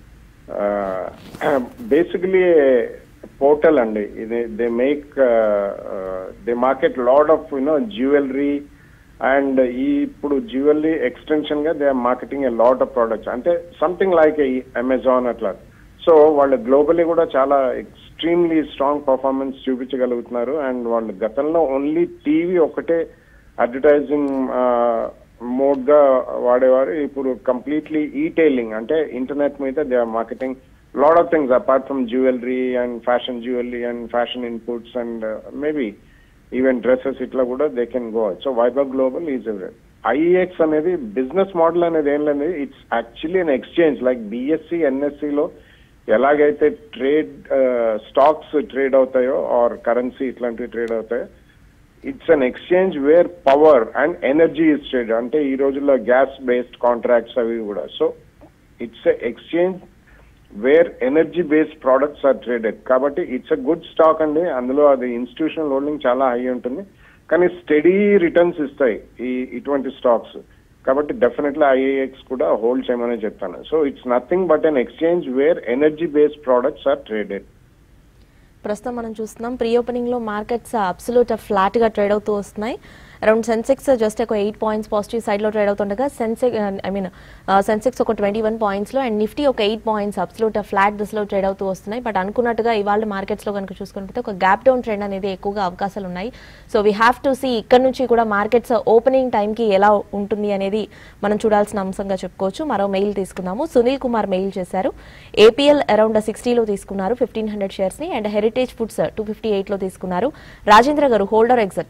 basically portal అండి ఇది they make they market lot of you know jewellery and ఈ ఇప్పుడు జ్యువెలరీ ఎక్స్టెన్షన్ గా they are marketing a lot of products అంటే something like Amazon అట్లా so వాళ్ళు globally కూడా చాలా ఎక్స్ట్రీమ్లీ స్ట్రాంగ్ పర్ఫార్మెన్స్ చూపించగలుగుతున్నారు అండ్ వాళ్ళు గతంలో ఓన్లీ టీవీ ఒకటే అడ్వర్టైజింగ్ మోడ్ గా వాడేవారు ఇప్పుడు కంప్లీట్లీ ఈటైలింగ్ అంటే ఇంటర్నెట్ మీద they are marketing lot of things apart from jewellery and fashion jewellery and fashion inputs and maybe even dresses ఇట్లా కూడా they can go so Vaibhav Global is ఎవరెట్ IEX అనేది business model అనేది ఏం లేదు it's actually an exchange like BSE NSE లో ఎలాగైతే trade stocks trade అవుతాయో ఆర్ కరెన్సీ ఇట్లాంటివి ట్రేడ్ అవుతాయో it's an exchange where power and energy is trade అంటే ఈ రోజుల్లో గ్యాస్ బేస్డ్ కాంట్రాక్ట్స్ అవి కూడా so it's exchange where energy based products are traded కాబట్టి ఇట్స్ అ గుడ్ స్టాక్ అండి అందులో అది ఇన్స్టిట్యూషనల్ హోల్డింగ్ చాలా హై ఉంటుంది కానీ స్టడీ రిటర్న్స్ ఇస్తాయి ఈ ఇటువంటి స్టాక్స్ కాబట్టి డెఫినెట్లీ ఐఏఎక్స్ కూడా హోల్డ్ చేయమని చెప్తాను so it's nothing but an exchange where energy based products are traded ప్రస్తుతం మనం చూస్తున్నాం ప్రీ ఓపెనింగ్ లో మార్కెట్స్ అబ్సల్యూట్ ఫ్లాట్ గా ట్రేడ్ అవుతూ వస్తున్నాయి అరౌండ్ సెన్సెక్స్ జస్ట్ ఒక ఎయిట్ పాయింట్స్ పాజిటివ్ సైడ్ లో ట్రేడ్ అవుతుండగా సెన్సెక్ ఐ మీన్ సెన్సెక్స్ ఒక ట్వంటీ వన్ పాయింట్స్ లో అండ్ నిఫ్టీ ఒక ఎయిట్ పాయింట్స్ అబ్సల్యూట్ ఫ్లాట్ దిశలో ట్రేడ్ అవుతూ వస్తున్నాయి బట్ అనుకున్నట్టుగా ఇవాళ మార్కెట్స్ లో కనుక చూసుకుంటే ఒక గ్యాప్ డౌన్ ట్రెండ్ అనేది ఎక్కువగా అవకాశాలు ఉన్నాయి so we have to see ఇక్కడ నుంచి కూడా మార్కెట్స్ ఓపెనింగ్ టైంకి ఎలా ఉంటుంది అనేది మనం చూడాల్సిన అంశంగా చెప్పుకోవచ్చు మరో మెయిల్ తీసుకుందాము సునీల్ కుమార్ మెయిల్ చేశారు ఏపీఎల్ అరౌండ్ సిక్స్టీలో తీసుకున్నారు ఫిఫ్టీన్ హండ్రెడ్ షేర్స్ ని and Heritage Foods two fifty ఎయిట్లో తీసుకున్నారు Rajendra garu hold or exit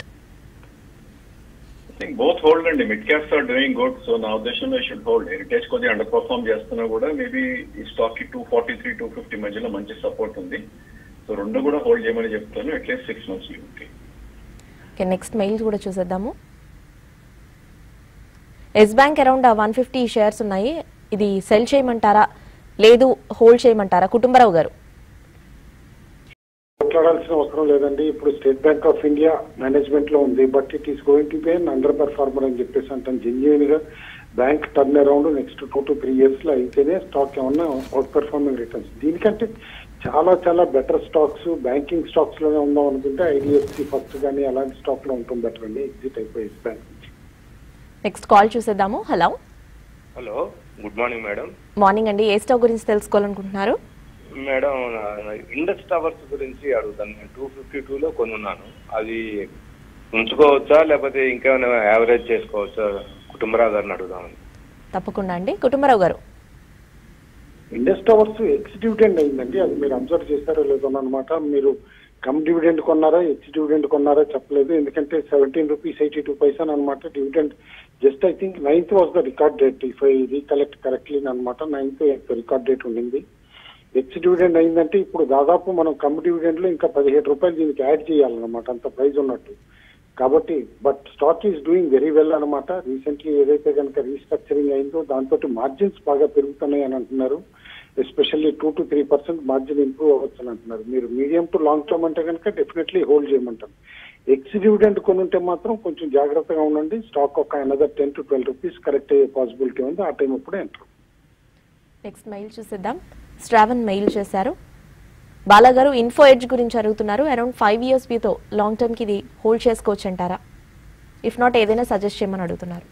think both hold అండి mid caps are doing good so నా ఉద్దేశంలో షుడ్ హోల్డ్ హెరిటేజ్ కొద్దిగా అండర్ పర్ఫార్మ్ చేస్తున్నా కూడా మేబీ ఈ స్టాక్ కి two forty three two fifty మధ్యలో మంచి సపోర్ట్ ఉంది సో రెండు కూడా హోల్డ్ చేయమని చెప్తాను at least six months okay okay next mail కూడా చూసేద్దాము Yes Bank around one fifty shares ఉన్నాయి ఇది సెల్ చేయమంటారా లేదు హోల్డ్ చేయమంటారా కుటుంబరావు గారు మాట్లాడాల్సిన అవసరం లేదండి ఇప్పుడు State Bank of India management లో ఉంది but it is going to be an underperformer అని చెప్పేసి అంటాను జెన్యున్ గా bank turn around next two to three years లో అయితేనే స్టాక్ ఏమన్నా అవుట్ పెర్ఫార్మింగ్ రిటర్న్స్ దీనికంటే చాలా చాలా బెటర్ స్టాక్స్ బ్యాంకింగ్ స్టాక్స్ లోనే ఉందాం అనుకుంటే ఐడిఎఫ్సి ఫస్ట్ కానీ అలాంటి స్టాక్ లో ఉంటుంది బెటర్ అండి ఎగ్జిట్ అయిపోయి బ్యాంక్ నుంచి నెక్స్ట్ కాల్ చూసేద్దాము hello hello good morning madam morning అండి ఏ స్టాక్ గురించి తెలుసుకోవాలనుకుంటున్నారు మేడం ఇండస్ టవర్స్ గురించి అడుగుతాను నేను టూ ఫిఫ్టీ టూలో కొనున్నాను అది ఉంచుకోవచ్చా లేకపోతే ఇంకేమైనా యావరేజ్ చేసుకోవచ్చా కుటుంబరావు గారిని అడుగుదామని తప్పకుండా అండి కుటుంబరావు గారు ఇండస్ టవర్స్ ఎక్స్ డివిడెండ్ అయిందండి అది మీరు అబ్జర్వ్ చేశారో లేదో అనమాట మీరు కమ్ డివిడెండ్ కొన్నారా ఎక్స్ డివిడెండ్ కొన్నారా చెప్పలేదు ఎందుకంటే seventeen rupees eighty two paisa అనమాట dividend just I think ninth was the record date if I recollect correctly అనమాట నైన్త్ రికార్డ్ డేట్ ఉండింది ఎక్స్ డివిడెండ్ అయిందంటే ఇప్పుడు దాదాపు మనం కమ్ డివిడెండ్ లో ఇంకా పదిహేడు రూపాయలు దీనికి యాడ్ చేయాలన్నమాట అంత ప్రైస్ ఉన్నట్టు కాబట్టి but stock is doing very well అనమాట రీసెంట్లీ ఏదైతే కనుక రీస్ట్రక్చరింగ్ అయిందో దాంతో మార్జిన్స్ బాగా పెరుగుతున్నాయి అని అంటున్నారు especially two to three percent margin improve అవ్వచ్చు అని అంటున్నారు మీరు మీడియం టు లాంగ్ టర్మ్ అంటే కనుక డెఫినెట్లీ హోల్డ్ చేయమంటారు ఎక్స్ డివిడెంట్ కొనుంటే మాత్రం కొంచెం జాగ్రత్తగా ఉండండి స్టాక్ ఒక another ten to twelve rupees correct అయ్యే పాసిబిలిటీ ఉంది ఆ టైం అప్పుడే ఎంటర్ నెక్స్ట్ మెయిల్ చూసేద్దాం శ్రావణ్ మెయిల్ చేశారు బాలాగారు ఇన్ఫో ఎడ్జ్ గురించి అడుగుతున్నారు అరౌండ్ ఫైవ్ ఇయర్స్ మీతో లాంగ్ టర్మ్ కి ఇది హోల్డ్ చేసుకోవచ్చు అంటారా ఇఫ్ నాట్ ఏదైనా సజెస్ట్ చేయమని అడుగుతున్నారు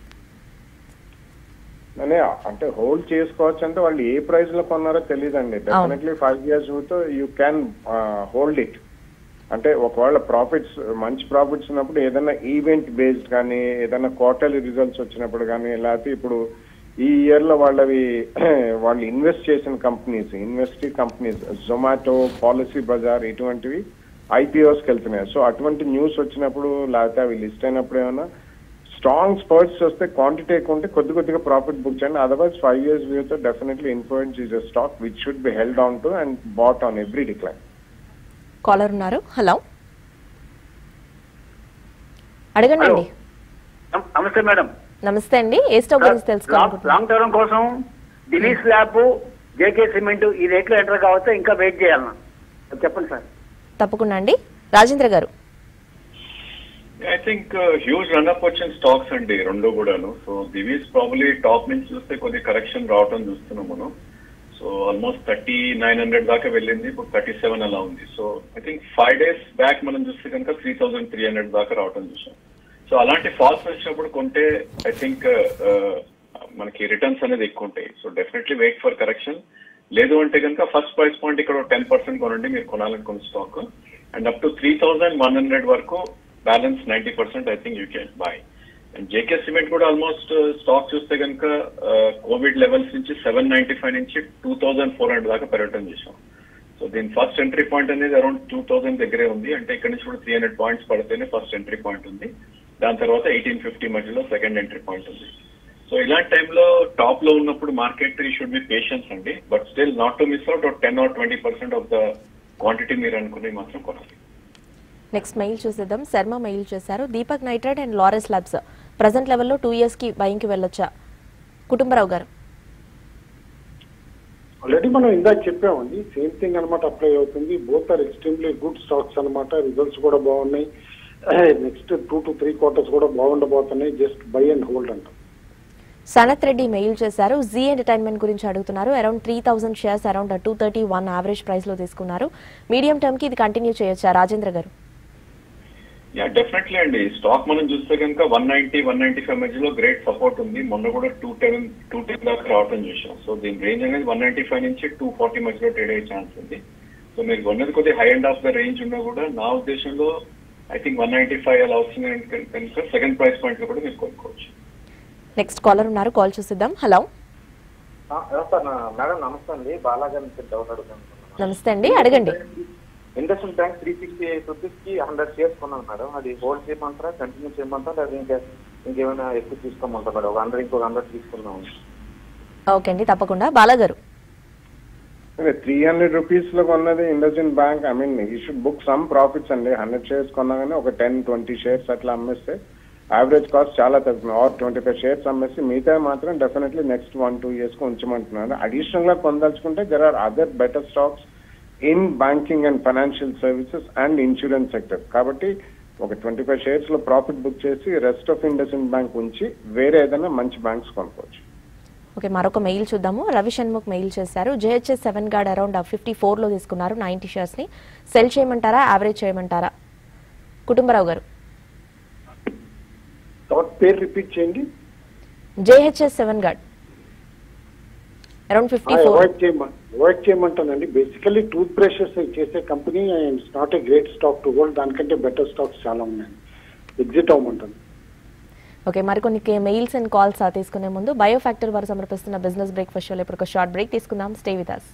అనే అంటే హోల్డ్ చేసుకోవచ్చు అంటే వాళ్ళు ఏ ప్రైస్ లో కొన్నారో తెలియదండి డెఫినెట్లీ ఫైవ్ ఇయర్స్ తో యూ క్యాన్ హోల్డ్ ఇట్ అంటే ఒకవేళ ప్రాఫిట్స్ మంచి ప్రాఫిట్స్ ఉన్నప్పుడు ఏదైనా ఈవెంట్ బేస్డ్ కానీ ఏదైనా క్వార్టర్లీ రిజల్ట్స్ వచ్చినప్పుడు కానీ లేకపోతే ఇప్పుడు ఈ ఇయర్ లో వాళ్ళవి వాళ్ళు ఇన్వెస్ట్ చేసిన companies investee companies Zomato Policy Bazaar ఇటువంటివి ఐపీఓస్కి వెళ్తున్నాయి సో అటువంటి న్యూస్ వచ్చినప్పుడు లేకపోతే అవి లిస్ట్ అయినప్పుడు ఏమైనా స్ట్రాంగ్ స్పర్ట్స్ వస్తే క్వాంటిటీ ఎక్కువ ఉంటే కొద్ది కొద్దిగా ప్రాఫిట్ బుక్ చేయండి అదర్వైజ్ ఫైవ్ ఇయర్స్ వ్యూ తో definitely Info Edge is a stock which should be held on to and bought on every decline caller ఉన్నారు హలో అడగండి అండి నమస్తే మేడం నమస్తే అండి ఏ స్టాక్ గురించి తెలుసుకోవాలనుకుంటున్నారు లాంగ్ టర్మ్ కోసం దిలీప్ ల్యాబ్ జేకే సిమెంట్ ఈ రేట్లో ఎంటర్ కావచ్చా ఇంకా వెయిట్ చేయాలన్నా చెప్పండి సార్ తప్పకుండా అండి రాజేంద్ర గారు ఐ థింక్ హ్యూజ్ రన్అప్ వచ్చిన స్టాక్స్ అండి రెండు కూడాను సో దివీస్ ప్రాబ్లీ టాప్ నుంచి చూస్తే కొద్ది కరెక్షన్ రావటం చూస్తున్నాం మనం so almost thirty nine hundred దాకా వెళ్ళింది ఇప్పుడు థర్టీ సెవెన్ అలా ఉంది so I think five days back మనం చూస్తే కనుక త్రీ థౌసండ్ త్రీ హండ్రెడ్ దాకా రావటం చూసాం సో అలాంటి ఫాల్స్ వచ్చినప్పుడు కొంటే ఐ థింక్ మనకి రిటర్న్స్ అనేది ఎక్కువ ఉంటాయి so definitely wait for correction లేదు అంటే కనుక ఫస్ట్ ప్రైస్ పాయింట్ ఇక్కడ టెన్ పర్సెంట్ కొనండి మీరు కొనాలనుకున్న stock and up to three thousand one hundred వరకు balance ninety percent I think you can buy and JK Cement కూడా ఆల్మోస్ట్ స్టాక్ చూస్తే కనుక కోవిడ్ లెవెల్స్ నుంచి సెవెన్ నైన్టీ ఫైవ్ నుంచి టూ థౌసండ్ ఫోర్ హండ్రెడ్ దాకా పెరగటం చేసాం సో దీని ఫస్ట్ ఎంట్రీ పాయింట్ అనేది అరౌండ్ టూ థౌసండ్ దగ్గరే ఉంది అంటే ఇక్కడ నుంచి కూడా త్రీ హండ్రెడ్ పాయింట్స్ పడితేనే ఫస్ట్ ఎంట్రీ పాయింట్ ఉంది దాని తర్వాత ఎయిటీన్ ఫిఫ్టీ మధ్యలో సెకండ్ ఎంట్రీ పాయింట్ ఉంది సో ఇలాంటి టైంలో టాప్ లో ఉన్నప్పుడు మార్కెట్ ఈ షుడ్ బి పేషెన్స్ అండి but still not to miss out ten or twenty percent of the quantity మీరు అనుకుని మాత్రం కొనాలి నెక్స్ట్ మెయిల్ చూసేద్దాం శర్మ మెయిల్ చేశారు Deepak Nitrite and Laurus Labs present లెవెల్లో టూ ఇయర్స్ కి బయింగ్ కి వెళ్ళొచ్చా కుటుంబరావు గారు ఆల్రెడీ మనం ఇందాక చెప్పామండి సేమ్ థింగ్ అనమాట అప్లై అవుతుంది both are extremely good stocks అనమాట రిజల్ట్స్ కూడా బాగున్నాయి next two to three quarters కూడా బాగుండబోతున్నాయి జస్ట్ బై అండ్ హోల్డ్ అంటాం సనత్ రెడ్డి మెయిల్ చేశారు జీ ఎంటర్టైన్మెంట్ గురించి అడుగుతున్నారు around three thousand shares around two thirty one average price లో తీసుకున్నారు మీడియం టర్మ్ కి ఇది కంటిన్యూ చేయొచ్చా రాజేంద్ర గారు యా డెఫినెట్లీ అండి స్టాక్ మనం చూస్తే కనుక one ninety one ninety five మధ్యలో గ్రేట్ సపోర్ట్ ఉంది మొన్న కూడా టూ టెన్ టూ టెన్ దాకా రావటం చూసాం సో దీని రేంజ్ అనేది వన్ నైన్టీ ఫైవ్ నుంచి టూ ఫార్టీ మధ్యలో ట్రేడ్ అయ్యే ఛాన్స్ ఉంది సో మీరు కొన్నది కొద్దిగా high end of the range ఉన్నా కూడా నా ఉద్దేశంలో I think one ninety five అలా వస్తుంది కనుక సెకండ్ ప్రైస్ పాయింట్ లో కూడా మీరు కొనుక్కోవచ్చు నెక్స్ట్ కాలర్ ఉన్నారు కాల్ చూసిద్దాం హలో సార్ మేడం నమస్తే అండి బాలాజీ నుంచి డౌట్ అడుగుతాను నమస్తే అండి అడగండి industrial bank three sixty eight rupees కి హండ్రెడ్ షేర్స్ కొన్నాను మేడం అది హోల్డ్ చేయమంటారా కంటిన్యూ చేయమంటారా లేదా ఇంకా ఇంకేమైనా ఎక్కువ తీసుకోమంటారా మేడం ఒక హండ్రెడ్ ఇంకొక హండ్రెడ్ తీసుకుందాం ఓకే అండి తప్పకుండా బాలా గారు త్రీ హండ్రెడ్ రూపీస్ లో కొన్నది ఇండస్ఇన్ బ్యాంక్ ఐ మీన్ ఈ షుడ్ బుక్ సమ్ ప్రాఫిట్స్ అండి హండ్రెడ్ షేర్స్ కొన్నా కానీ ఒక టెన్ ట్వంటీ షేర్స్ అట్లా అమ్మేస్తే యావరేజ్ కాస్ట్ చాలా తగ్గుతుంది ఆర్ ట్వంటీ ఫైవ్ షేర్స్ అమ్మేసి మిగతా మాత్రం definitely next one two years కి ఉంచమంటున్నాను అడిషనల్ గా పొందలుచుకుంటే there are other better stocks in banking and financial services and insurance sector కాబట్టి ఒక ట్వంటీ ఫైవ్ షేర్స్ లో ప్రాఫిట్ బుక్ చేసి రెస్ట్ ఆఫ్ ఇండస్ఇన్ బ్యాంక్ ఉంచి వేరే ఏదైనా మంచి బ్యాంక్స్ కొనుక్కోవచ్చు ఓకే మరొక మెయిల్ చూద్దాము రవి షణ్ముఖ్ మెయిల్ చేశారు JHS Svendgaard around fifty four లో తీసుకున్నారు నైన్టీ షేర్స్ ని సెల్ చేయమంటారా యావరేజ్ చేయమంటారా కుటుంబరావు గారు స్టాక్ పేరు రిపీట్ చేయండి JHS Svendgaard around fifty four avoid చేయమని అవాయిడ్ చేయమంటానండి బేసికల్లీ టూత్ బ్రషెస్ చేసే company and it's not a great stock to hold దానికంటే బెటర్ స్టాక్స్ చాలా ఉన్నాయి ఎగ్జిట్ అవ్వమంటాను ఓకే మరికొన్ని మెయిల్స్ అండ్ కాల్స్ తీసుకునే ముందు బయో ఫ్యాక్టర్ వారు సమర్పిస్తున్న బిజినెస్ బ్రేక్ఫాస్ట్ షోలో ఇప్పుడు ఒక షార్ట్ బ్రేక్ తీసుకుందాం stay with us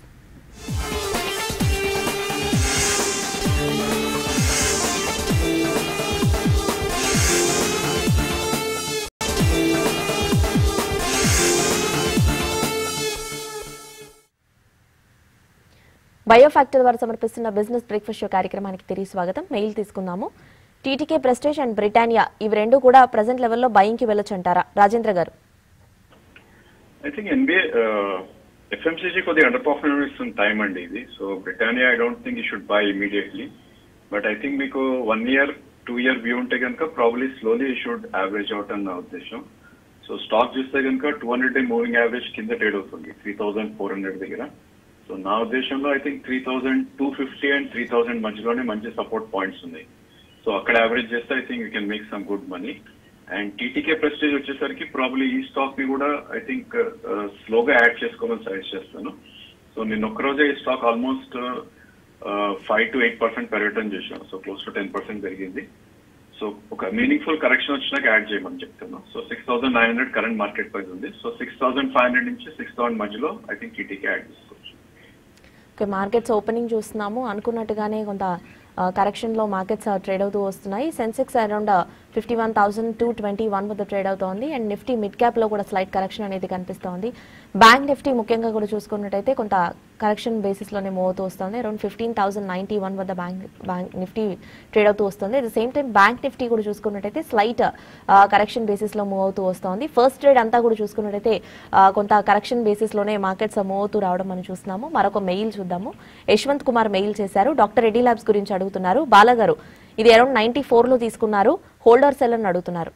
Bio factor వారు సమర్పిస్తున్న బిజినెస్ బ్రేక్ఫాస్ట్ షో కార్యక్రమానికి తిరిగి స్వాగతం మెయిల్ తీసుకుందాము టీటీకే ప్రెస్టేజ్ అండ్ బ్రిటానియా ఇవి రెండు కూడా ప్రజెంట్ లెవెల్లో బయింగ్ కి వెళ్ళొచ్చు అంటారా రాజేంద్ర గారు ఐ థింక్ ఎన్బిఏ ఎఫ్ఎంసీజీ కొద్దిగా అండర్ పర్ఫార్మెన్స్ ఇస్తున్న టైం అండి ఇది so Britannia I don't think you should buy immediately but I think మీకు one year two year view ఉంటే కనుక probably slowly should average out అని నా ఉద్దేశం సో స్టాక్ చూస్తే కనుక two hundred day moving average కింద ట్రేడ్ అవుతుంది త్రీ థౌసండ్ ఫోర్ హండ్రెడ్ దగ్గర సో నా ఉద్దేశంలో I think three thousand two fifty and three thousand మధ్యలోనే మంచి సపోర్ట్ పాయింట్స్ ఉన్నాయి సో అక్కడ యావరేజ్ చేస్తే I think you can make some good money and TTK Prestige వచ్చేసరికి ప్రాబ్లీ ఈ స్టాక్ ని కూడా ఐ థింక్ స్లోగా యాడ్ చేసుకోమని సజెస్ట్ చేస్తాను సో నిన్న ఒక్కరోజే ఈ stock almost five to eight percent పెరగటం చేశాం so close to ten percent పెరిగింది సో ఒక మీనింగ్ఫుల్ కరెక్షన్ వచ్చినాక యాడ్ చేయమని చెప్తున్నాం so six thousand nine hundred current market price ఉంది so six thousand five hundred నుంచి సిక్స్ థౌసండ్ మధ్యలో ఐ థింక్ టీటీకే యాడ్ చేసుకోవచ్చు ఓకే మార్కెట్స్ ఓపెనింగ్ చూస్తున్నాము అనుకున్నట్టుగానే కొంత కరెక్షన్ లో మార్కెట్స్ ట్రేడ్ అవుతూ వస్తున్నాయి Sensex around fifty one thousand two twenty one వద్ద ట్రేడ్ అవుతోంది అండ్ నిఫ్టీ మిడ్ క్యాప్ లో కూడా స్లైట్ కరెక్షన్ అనేది కనిపిస్తోంది బ్యాంక్ నిఫ్టీ ముఖ్యంగా కూడా చూసుకున్నట్టయితే కొంత కరెక్షన్ బేసిస్ లోనే మూవ్ అవుతూ వస్తుంది around fifteen thousand ninety one వద్ద బ్యాంక్ బ్యాంక్ నిఫ్టీ ట్రేడ్ అవుతూ వస్తుంది at the same time bank Nifty కూడా చూసుకున్నట్టయితే స్లైట్ కరెక్షన్ బేసిస్ లో మూవ్ అవుతూ వస్తుంది ఫస్ట్ ట్రేడ్ అంతా కూడా చూసుకున్నట్టయితే ఆ, కొంత కరెక్షన్ బేసిస్ లోనే మార్కెట్స్ మూవ్ అవుతూ రావడం మనం చూస్తున్నాము మరొక మెయిల్ చూద్దాము యశ్వంత్ కుమార్ మెయిల్ చేశారు డాక్టర్ రెడ్డి ల్యాబ్స్ గురించి అడుగుతున్నారు బాలగారు ఇది అరౌండ్ నైన్టీ ఫోర్ లో తీసుకున్నారు హోల్డర్ సెల్ అని అడుగుతున్నారు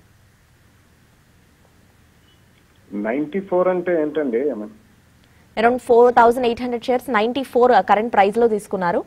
నైన్టీ ఫోర్ అంటే ఏంటండి I mean, around four thousand eight hundred shares ninety four current price లో తీసుకున్నారు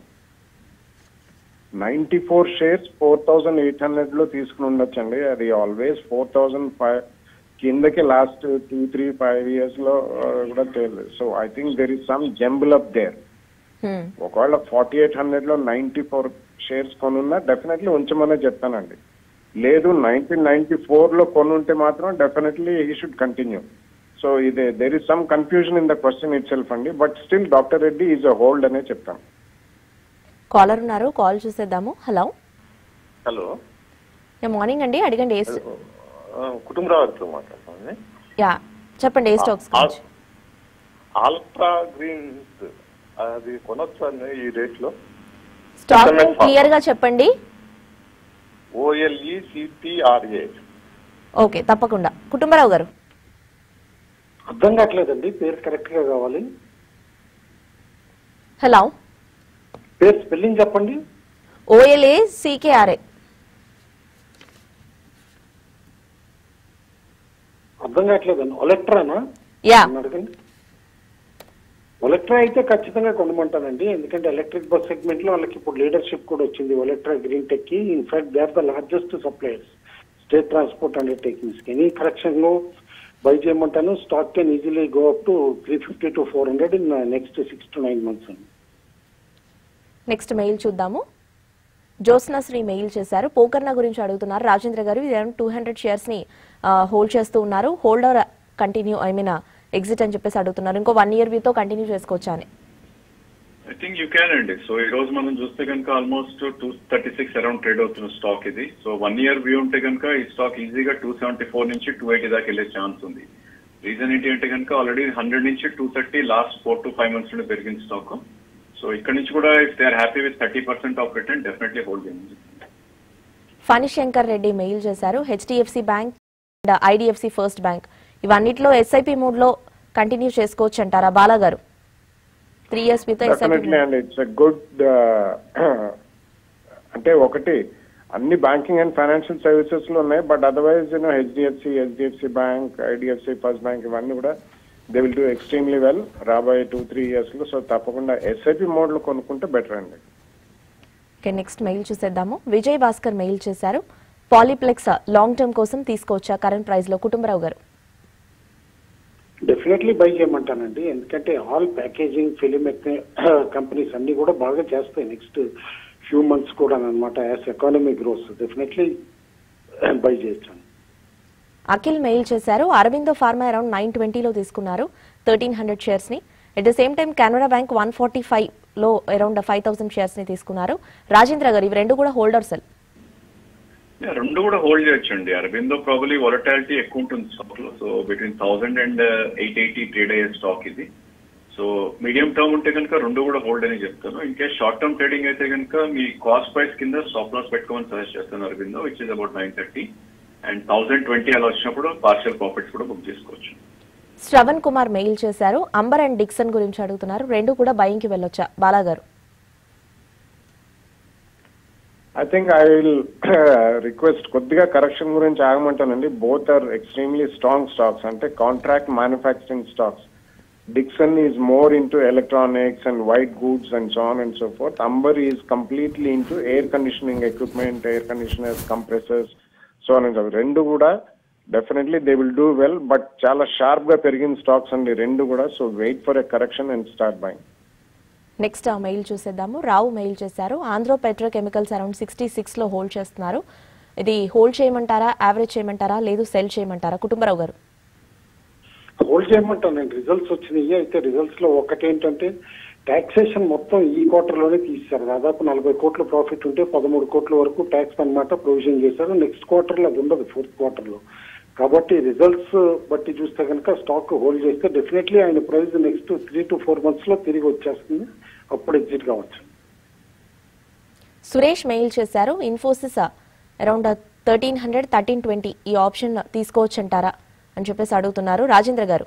ninety four shares four thousand eight hundred లో తీసుకుని ఉండొచ్చండి అది ఆల్వేస్ ఫోర్ థౌసండ్ ఫైవ్ కిందకి last two three five years లో ఆ, కూడా తెలియదు so I think there is some jumble up there ఒకవేళ ఫార్టీ ఎయిట్ హండ్రెడ్ లో నైన్టీ ఫోర్ షేర్స్ కొనున్నా డెఫినెట్లీ ఉంచమనే చెప్తానండి లేదు నైన్టీన్ నైన్టీ ఫోర్ లో కొనుంటే మాత్రం definitely he should continue so ఇది there is some confusion in the question itself అండి but still doctor Reddy is a hold అనే చెప్తాను కాలర్ ఉన్నారు కాల్ చూసేద్దాము హలో హలో మార్నింగ్ అండి అడగండి ఏ st- కుటుంబరావుతో మాట్లాడుతుంది యా చెప్పండి ఏ స్టాక్స్ గురించి ఆల్ట్రా గ్రీన్స్ అది కొనొచ్చా అండి ఈ రేట్ లో స్టాక్ క్లియర్ గా చెప్పండి ఓఎల్ఈ సిటిఆర్ఏ ఓకే తప్పకుండా కుటుంబరావు గారు అర్థం కావట్లేదండి పేరు కరెక్ట్ గా కావాలి హలో పేరు స్పెల్లింగ్ చెప్పండి ఓఎల్ఏ సికేఆర్ఏ అర్థం కావట్లేదండి ఒలెక్ట్రానా యా నన్ను అడగండి ఒలెక్ట్రా అయితే ఖచ్చితంగా కొనమంటానండి ఎందుకంటే ఎలక్ట్రిక్ బస్ సెగ్మెంట్ లో వాళ్ళకి ఇప్పుడు లీడర్షిప్ కూడా వచ్చింది ఒలెక్ట్రా గ్రీన్ టెక్ కి in fact they are the largest suppliers state transport undertakings కి ఎనీ కరెక్షన్ లో బై చేయమంటాను stock can easily go up to three fifty to four hundred in next six to nine months అండి next mail చూద్దాము Jyotsna Shri mail చేశారు పోకర్ణ గురించి అడుగుతున్నారు రాజేంద్ర గారు ఇది టూ హండ్రెడ్ షేర్స్ ని హోల్డ్ చేస్తూ ఉన్నారు holder continue I mean exit అని చెప్పేసి అడుగుతున్నారు ఇంకో వన్ ఇయర్ వ్యూతో కంటిన్యూ చేసుకోవచ్చా అని ఐ థింక్ యూ క్యాన్ అండి సో ఈ రోజు మనం చూస్తే కనుక almost two thirty six around trade అవుతున్న స్టాక్ ఇది సో వన్ ఇయర్ వ్యూ ఉంటే కనుక ఈ స్టాక్ ఈజీగా టూ సెవెంటీ ఫోర్ నుంచి టూ ఎయిటీ దాకా వెళ్ళే ఛాన్స్ ఉంది రీజన్ ఏంటి అంటే కనుక ఆల్రెడీ హండ్రెడ్ నుంచి two thirty last four to five months నుండి పెరిగిన స్టాక్ సో ఇక్కడ నుంచి కూడా if they are happy with thirty percent of return definitely hold చేయండి ఫణి శంకర్ రెడ్డి మెయిల్ చేశారు HDFC bank and IDFC first bank ఇవన్నిట్లో ఎస్ఐపి మోడ్ లో కంటిన్యూ చేసుకోవచ్చు అంటారా బాలా గారు three years with SIP definitely అండి ఇట్స్ ఎ గుడ్ అంటే ఒకటి అన్ని బ్యాంకింగ్ అండ్ ఫైనాన్షియల్ సర్వీసెస్ లో ఉన్నాయి but otherwise you know HDFC HDFC bank IDFC first bank ఇవన్నీ కూడా they will do extremely well రాబోయే టూ త్రీ ఇయర్స్ లో సో తప్పకుండా ఎస్ఐపి మోడ్ లో కొనుక్కుంటే బెటర్ అండి ఓకే నెక్స్ట్ మెయిల్ చూసేద్దాము విజయ్ భాస్కర్ మెయిల్ చేశారు పాలిప్లెక్స్ లాంగ్ టర్మ్ కోసం తీసుకోవచ్చా కరెంట్ ప్రైస్ లో కుటుంబరావు గారు డెఫినెట్లీ బై చేయమంటానండి ఎందుకంటే ఆల్ ప్యాకేజింగ్ ఫిలిం కంపెనీస్ అన్ని కూడా బాగా చేస్తాయి నెక్స్ట్ ఫ్యూ మంత్స్ కూడా అనమాట as economy grows definitely buy చేయొచ్చాను అఖిల్ మెయిల్ చేశారు అరవిందో ఫార్మా అరౌండ్ నైన్ ట్వంటీలో తీసుకున్నారు థర్టీన్ హండ్రెడ్ షేర్స్ ని at the same time Canara bank one forty five లో అరౌండ్ ఫైవ్ థౌసండ్ షేర్స్ ని తీసుకున్నారు రాజేంద్ర గారు ఇవి రెండు కూడా హోల్డర్ సెల్ Yeah, రెండు కూడా హోల్డ్ చేయొచ్చండి అరబిందో ప్రాబలీ వొలటాలిటీ ఎక్కువ ఉంటుంది స్టాక్ లో so between thousand and eight eighty trade అయ్యే స్టాక్ ఇది సో మీడియం టర్మ్ ఉంటే కనుక రెండు కూడా హోల్డ్ అని చెప్తాను ఇంకే షార్ట్ టర్మ్ ట్రేడింగ్ అయితే కనుక మీ కాస్ట్ ప్రైస్ కింద స్టాప్ లాస్ పెట్టుకోమని సజెస్ట్ చేస్తాను Aurobindo which is about nine thirty and thousand twenty అలా వచ్చినప్పుడు పార్షియల్ ప్రాఫిట్స్ కూడా బుక్ చేసుకోవచ్చు శ్రవణ్ కుమార్ మెయిల్ చేశారు అంబర్ అండ్ డిక్సన్ గురించి అడుగుతున్నారు రెండు కూడా బయింగ్ కి వెళ్ళొచ్చా బాలా గారు I think I will request కొద్దిగా కరెక్షన్ గురించి ఆగమంటానండి both are extremely strong stocks అంటే contract manufacturing stocks Dixon is more into electronics and white goods and so on and so forth. Amber is completely into air conditioning equipment, air conditioners, compressors, so on and so forth. రెండు కూడా డెఫినెట్లీ they will do well but చాలా sharp గా పెరిగిన stocks అండి రెండు కూడా so wait for a correction and start buying next ఆ మెయిల్ చూసేద్దాము రావు మెయిల్ చేశారు ఆంధ్రో పెట్రోకెమికల్స్ అరౌండ్ సిక్స్టీ సిక్స్లో హోల్డ్ చేస్తున్నారు ఇది హోల్డ్ చేయమంటారా యావరేజ్ చేయమంటారా లేదు సెల్ చేయమంటారా కుటుంబరావు గారు హోల్డ్ చేయమంటాను నేను రిజల్ట్స్ వచ్చినాయి అయితే రిజల్ట్స్ లో ఒకటి ఏంటంటే టాక్సేషన్ మొత్తం ఈ క్వార్టర్ లోనే తీశారు దాదాపు నలభై కోట్ల ప్రాఫిట్ ఉంటే పదమూడు కోట్ల వరకు ట్యాక్స్ అన్నమాట ప్రొవిజన్ చేశారు నెక్స్ట్ క్వార్టర్ లో అది ఉండదు ఫోర్త్ క్వార్టర్ లో కాబట్టి రిజల్ట్స్ బట్టి చూస్తే కనుక స్టాక్ హోల్డ్ చేస్తే డెఫినెట్లీ ఆయన price next three to four months లో తిరిగి వచ్చేస్తుంది అప్పుడు ఎగ్జిట్ కావచ్చు సురేష్ మెయిల్ చేశారు Infosys around thirteen hundred thirteen twenty ఈ ఆప్షన్ తీసుకోవచ్చు అంటారా అని చెప్పేసి అడుగుతున్నారు రాజేంద్ర గారు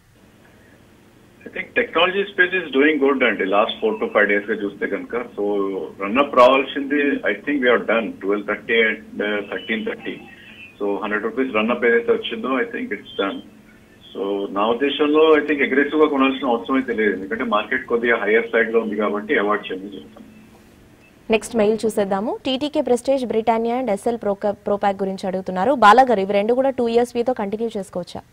I think technology space is doing good అండి last four to five days గా చూస్తే కనుక సో రన్అప్ రావాల్సింది I think we're done twelve thirty and thirteen thirty so hundred rupees run-up ఏదైతే వచ్చిందో I think it's done so నా ఉద్దేశంలో I think aggressive గా కొనాల్సిన అవసరం అయితే లేదు ఎందుకంటే మార్కెట్ కొద్దిగా హైయర్ సైడ్ లో ఉంది కాబట్టి అవాయిడ్ చేయమని చెప్తాను నెక్స్ట్ మెయిల్ చూసేద్దాము టీటీకే ప్రెస్టేజ్ బ్రిటానియా అండ్ ఎస్ఎల్ ప్రో ప్రోపాక్ గురించి అడుగుతున్నారు బాలాగారు ఇవి రెండు కూడా టూ ఇయర్స్ వీతో కంటిన్యూ చేసుకోవచ్చా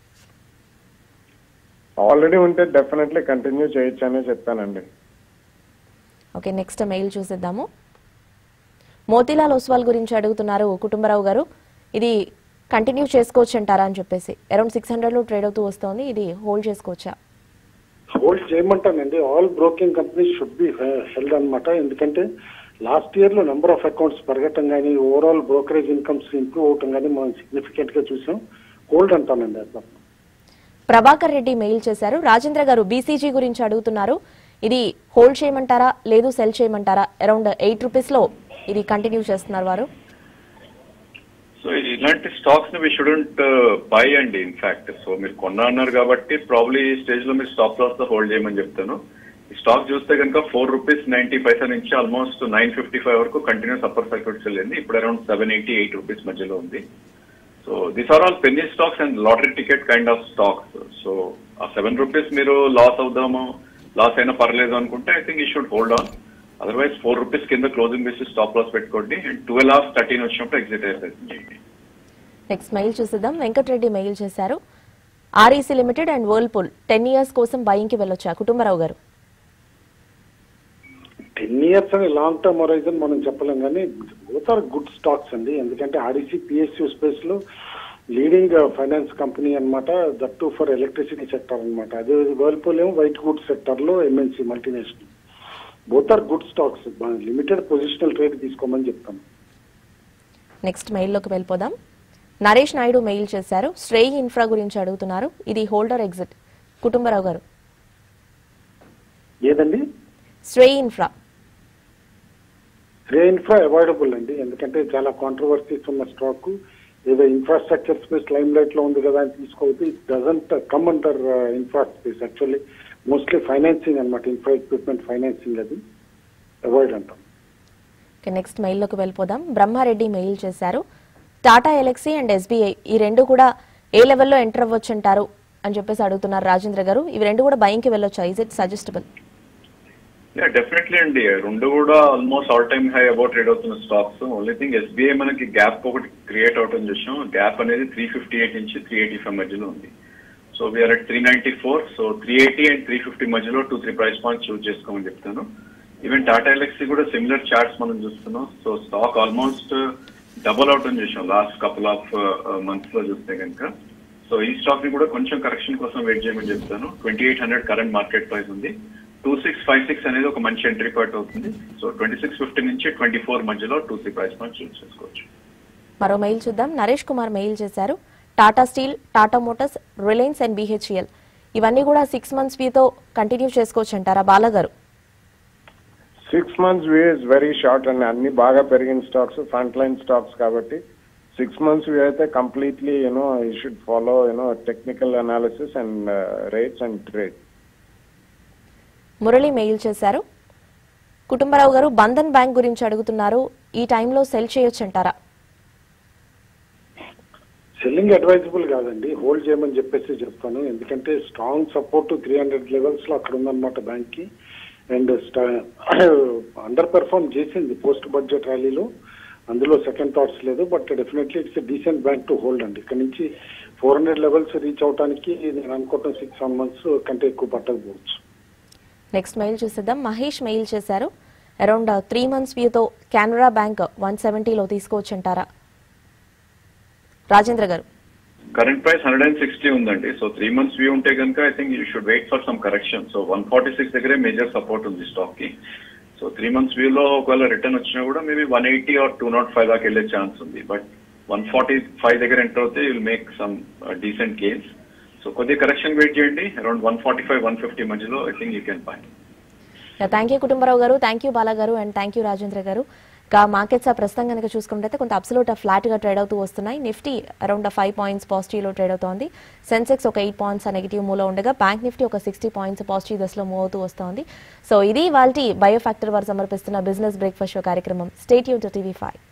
ఆల్రెడీ ఉంటే డెఫినెట్లీ కంటిన్యూ చేయొచ్చు అనే చెప్పానండి ఓకే నెక్స్ట్ మెయిల్ చూసేద్దాము మోతీలాల్ ఒస్వాల్ గురించి అడుగుతున్నారు కుటుంబరావు గారు ఇది కంటిన్యూ చేసుకోవచ్చు అంటారా అని చెప్పేసి అరౌండ్ సిక్స్ హండ్రెడ్లో ట్రేడ్ అవుతూ వస్తుంది ఇది హోల్డ్ చేసుకోవచ్చా హోల్డ్ చేయమంటానండి all broking companies should be held అన్నమాట ఎందుకంటే లాస్ట్ ఇయర్ లో నెంబర్ ఆఫ్ అకౌంట్స్ పెరగటం కానీ ఓవరాల్ బ్రోకరేజ్ ఇన్కమ్స్ ఇంప్రూవ్ అవటం కానీ మనం సిగ్నిఫికెంట్ గా చూసాం హోల్డ్ అంటానండి అట్లా ప్రభాకర్ రెడ్డి మెయిల్ చేశారు రాజేంద్ర గారు బీసీజీ గురించి అడుగుతున్నారు ఇది హోల్డ్ చేయమంటారా లేదు సెల్ చేయమంటారా అరౌండ్ ఎయిట్ రూపీస్ లో ఇది కంటిన్యూ చేస్తున్నారు వారు సో ఇలాంటి స్టాక్స్ ని వి షుడెంట్ బై అండి ఇన్ఫాక్ట్ సో మీరు కొన్నా అన్నారు కాబట్టి ప్రాబ్లీ ఈ స్టేజ్ లో మీరు స్టాప్ లాస్ తో హోల్డ్ చేయమని చెప్తాను ఈ స్టాక్ చూస్తే కనుక ఫోర్ రూపీస్ నైన్టీ పైసా నుంచి ఆల్మోస్ట్ నైన్ ఫిఫ్టీ ఫైవ్ వరకు కంటిన్యూస్ అప్పర్ సర్క్యూట్స్ వెళ్ళింది ఇప్పుడు around seven eighty eight rupees మధ్యలో ఉంది so this are all penny stocks and lottery ticket kind of stocks so ఆ సెవెన్ రూపీస్ మీరు లాస్ అవుదాము loss అయినా పర్లేదు అనుకుంటే ఐ థింక్ ఈ should hold on otherwise four rupees కింద క్లోజింగ్ బేసిస్ స్టాప్ లాస్ పెట్టుకోండి అండ్ ట్వెల్వ్ అవర్స్ థర్టీన్ వచ్చినప్పుడు ఎగ్జిట్ అయిపోతుంది నెక్స్ట్ మెయిల్ చూసేద్దాం వెంకటరెడ్డి మెయిల్ చేశారు REC limited and Whirlpool ten years కోసం బయింగ్ కి వెళ్ళొచ్చా కుటుంబరావు గారు టెన్ ఇయర్స్ అని లాంగ్ టర్మ్ హొరైజన్ మనం చెప్పలేం కానీ బోత్ ఆర్ గుడ్ స్టాక్స్ అండి ఎందుకంటే ఆర్డీసీ పిఎస్యూ స్పేస్ లో లీడింగ్ ఫైనాన్స్ కంపెనీ అన్నమాట that to for electricity sector అన్నమాట అదే వర్ల్పూల్ ఏమో వైట్ గుడ్ సెక్టర్ లో MNC multinational both are good stocks limited positional trade తీసుకోమని చెప్తాను నెక్స్ట్ మెయిల్లోకి వెళ్ళిపోదాం నరేష్ నాయుడు మెయిల్ చేశారు శ్రేయి ఇన్ఫ్రా గురించి అడుగుతున్నారు ఇది హోల్డర్ ఎగ్జిట్ కుటుంబరావు గారు ఏదండి శ్రేయి ఇన్ఫ్రా రే ఇన్ఫ్రా అవాయిడబుల్ అండి ఎందుకంటే చాలా కాంట్రవర్సీస్ ఉన్న స్టాక్ ఏదో ఇన్ఫ్రాస్ట్రక్చర్ స్పేస్ లైమ్ లైట్ లో ఉంది కదా అని తీసుకోవద్దు it doesn't come under infra space actually mostly financing అన్నమాట ఇన్ఫ్రా ఎక్విప్మెంట్ ఫైనాన్సింగ్ అది అవాయిడ్ అంటాం ఓకే నెక్స్ట్ మెయిల్లోకి వెళ్ళిపోదాం బ్రహ్మారెడ్డి మెయిల్ చేశారు టాటా ఎలక్సీ అండ్ ఎస్బీఐ ఈ రెండు కూడా ఏ లెవెల్లో ఎంటర్ అవ్వచ్చు అంటారు అని చెప్పేసి అడుగుతున్నారు రాజేంద్ర గారు ఇవి రెండు కూడా బయింగ్ కి వెళ్ళొచ్చా is it suggestable yeah definitely అండి రెండు కూడా almost all time high about trade అవుతున్న స్టాక్స్ ఓన్లీ థింగ్ ఎస్బీఐ మనకి గ్యాప్ ఒకటి క్రియేట్ అవటం చూసాం గ్యాప్ అనేది త్రీ ఫిఫ్టీ ఎయిట్ నుంచి త్రీ ఎయిటీ ఫైవ్ మధ్యలో ఉంది so we're at three ninety four so three eighty and three fifty మధ్యలో two three price points choose చేసుకోమని చెప్తాను ఈవెన్ టాటా ఎలక్సీ కూడా సిమిలర్ చార్ట్స్ మనం చూస్తున్నాం so stock almost double out అని చూసాం లాస్ట్ కపుల్ ఆఫ్ మంత్స్ లో చూస్తే కనుక సో ఈ స్టాక్ ని కూడా కొంచెం కరెక్షన్ కోసం వెయిట్ చేయమని చెప్తాను twenty eight hundred current market price ఉంది టూ సిక్స్ ఫైవ్ సిక్స్ అనేది ఒక మంచి ఎంట్రీ పాయింట్ అవుతుంది సో ట్వంటీ సిక్స్ ఫిఫ్టీ నుంచి ట్వంటీ ఫోర్ మధ్యలో two three price points choose చేసుకోవచ్చు మరో మెయిల్ చూద్దాం నరేష్ కుమార్ మెయిల్ చేశారు Tata steel Tata motors Reliance and BHEL ఇవన్నీ కూడా సిక్స్ మంత్స్ వీతో కంటిన్యూ చేసుకోవచ్చు అంటారా బాలగారు six months view is very short and అన్ని బాగా పెరిగిన స్టాక్స్ ఫ్రంట్ లైన్ స్టాక్స్ కాబట్టి సిక్స్ మంత్స్ వ్యూ అయితే completely you know you should follow you know technical analysis and rates and trade Murali mail చేశారు కుటుంబరావు గారు బంధన్ బ్యాంక్ గురించి అడుగుతున్నారు ఈ టైంలో సెల్ చేయొచ్చు అంటారా సెల్లింగ్ అడ్వైజబుల్ కాదండి హోల్డ్ చేయమని చెప్పేసి చెప్తాను ఎందుకంటే strong support three hundred levels లో అక్కడ ఉందన్నమాట బ్యాంక్ కి అండ్ అండర్ పెర్ఫార్మ్ చేసింది పోస్ట్ బడ్జెట్ ర్యాలీలో అందులో సెకండ్ థాట్స్ లేదు but definitely it's decent bank to hold అండి ఇక్కడ నుంచి ఫోర్ హండ్రెడ్ లెవెల్స్ రీచ్ అవడానికి నేను అనుకోవటం సిక్స్ సెవెన్ మంత్స్ కంటే ఎక్కువ పట్టకపోవచ్చు నెక్స్ట్ మెయిల్ చూసేద్దాం మహేష్ మెయిల్ చేశారు అరౌండ్ త్రీ మంత్స్ వ్యూతో కెనరా బ్యాంక్ వన్ సెవెంటీలో తీసుకోవచ్చు అంటారా Rajendra garu current price hundred and sixty ఉందండి సో త్రీ మంత్స్ వ్యూ ఉంటే కనుక I think you should wait for some correction so one forty six దగ్గరే మేజర్ సపోర్ట్ ఉంది స్టాక్ కి సో త్రీ మంత్స్ వ్యూ లో ఒకవేళ రిటర్న్ వచ్చినా కూడా maybe one eighty or two not five దాకా వెళ్ళే ఛాన్స్ ఉంది బట్ వన్ ఫార్టీ ఫైవ్ దగ్గర ఎంటర్ అవుతే will make some decent gains so కొద్దిగా కరెక్షన్ వెయిట్ చేయండి around one forty five one fifty మధ్యలో I think you can buy thank you Kutumbarao garu thank you Bala గారు and thank you Rajendra గారు ఇక markets ఆ ప్రస్తుతం కనుక చూసుకుంటే కొంత అబ్సల్యూట్ ఫ్లాట్ గా ట్రేడ్ అవుతూ వస్తున్నాయి Nifty around five points positive లో ట్రేడ్ అవుతోంది సెన్సెక్స్ ఒక ఎయిట్ పాయింట్స్ నెగిటివ్ మూవ్ లో ఉండగా బ్యాంక్ నిఫ్టీ ఒక సిక్స్టీ పాయింట్స్ పాజిటివ్ దశలో మూవ్ అవుతూ వస్తోంది సో ఇది వాళ్ళ బయో ఫ్యాక్టర్ వారు సమర్పిస్తున్న బిజినెస్ బ్రేక్ఫాస్ట్ షో కార్యక్రమం స్టేట్ యూన్ టీవీ ఫైవ్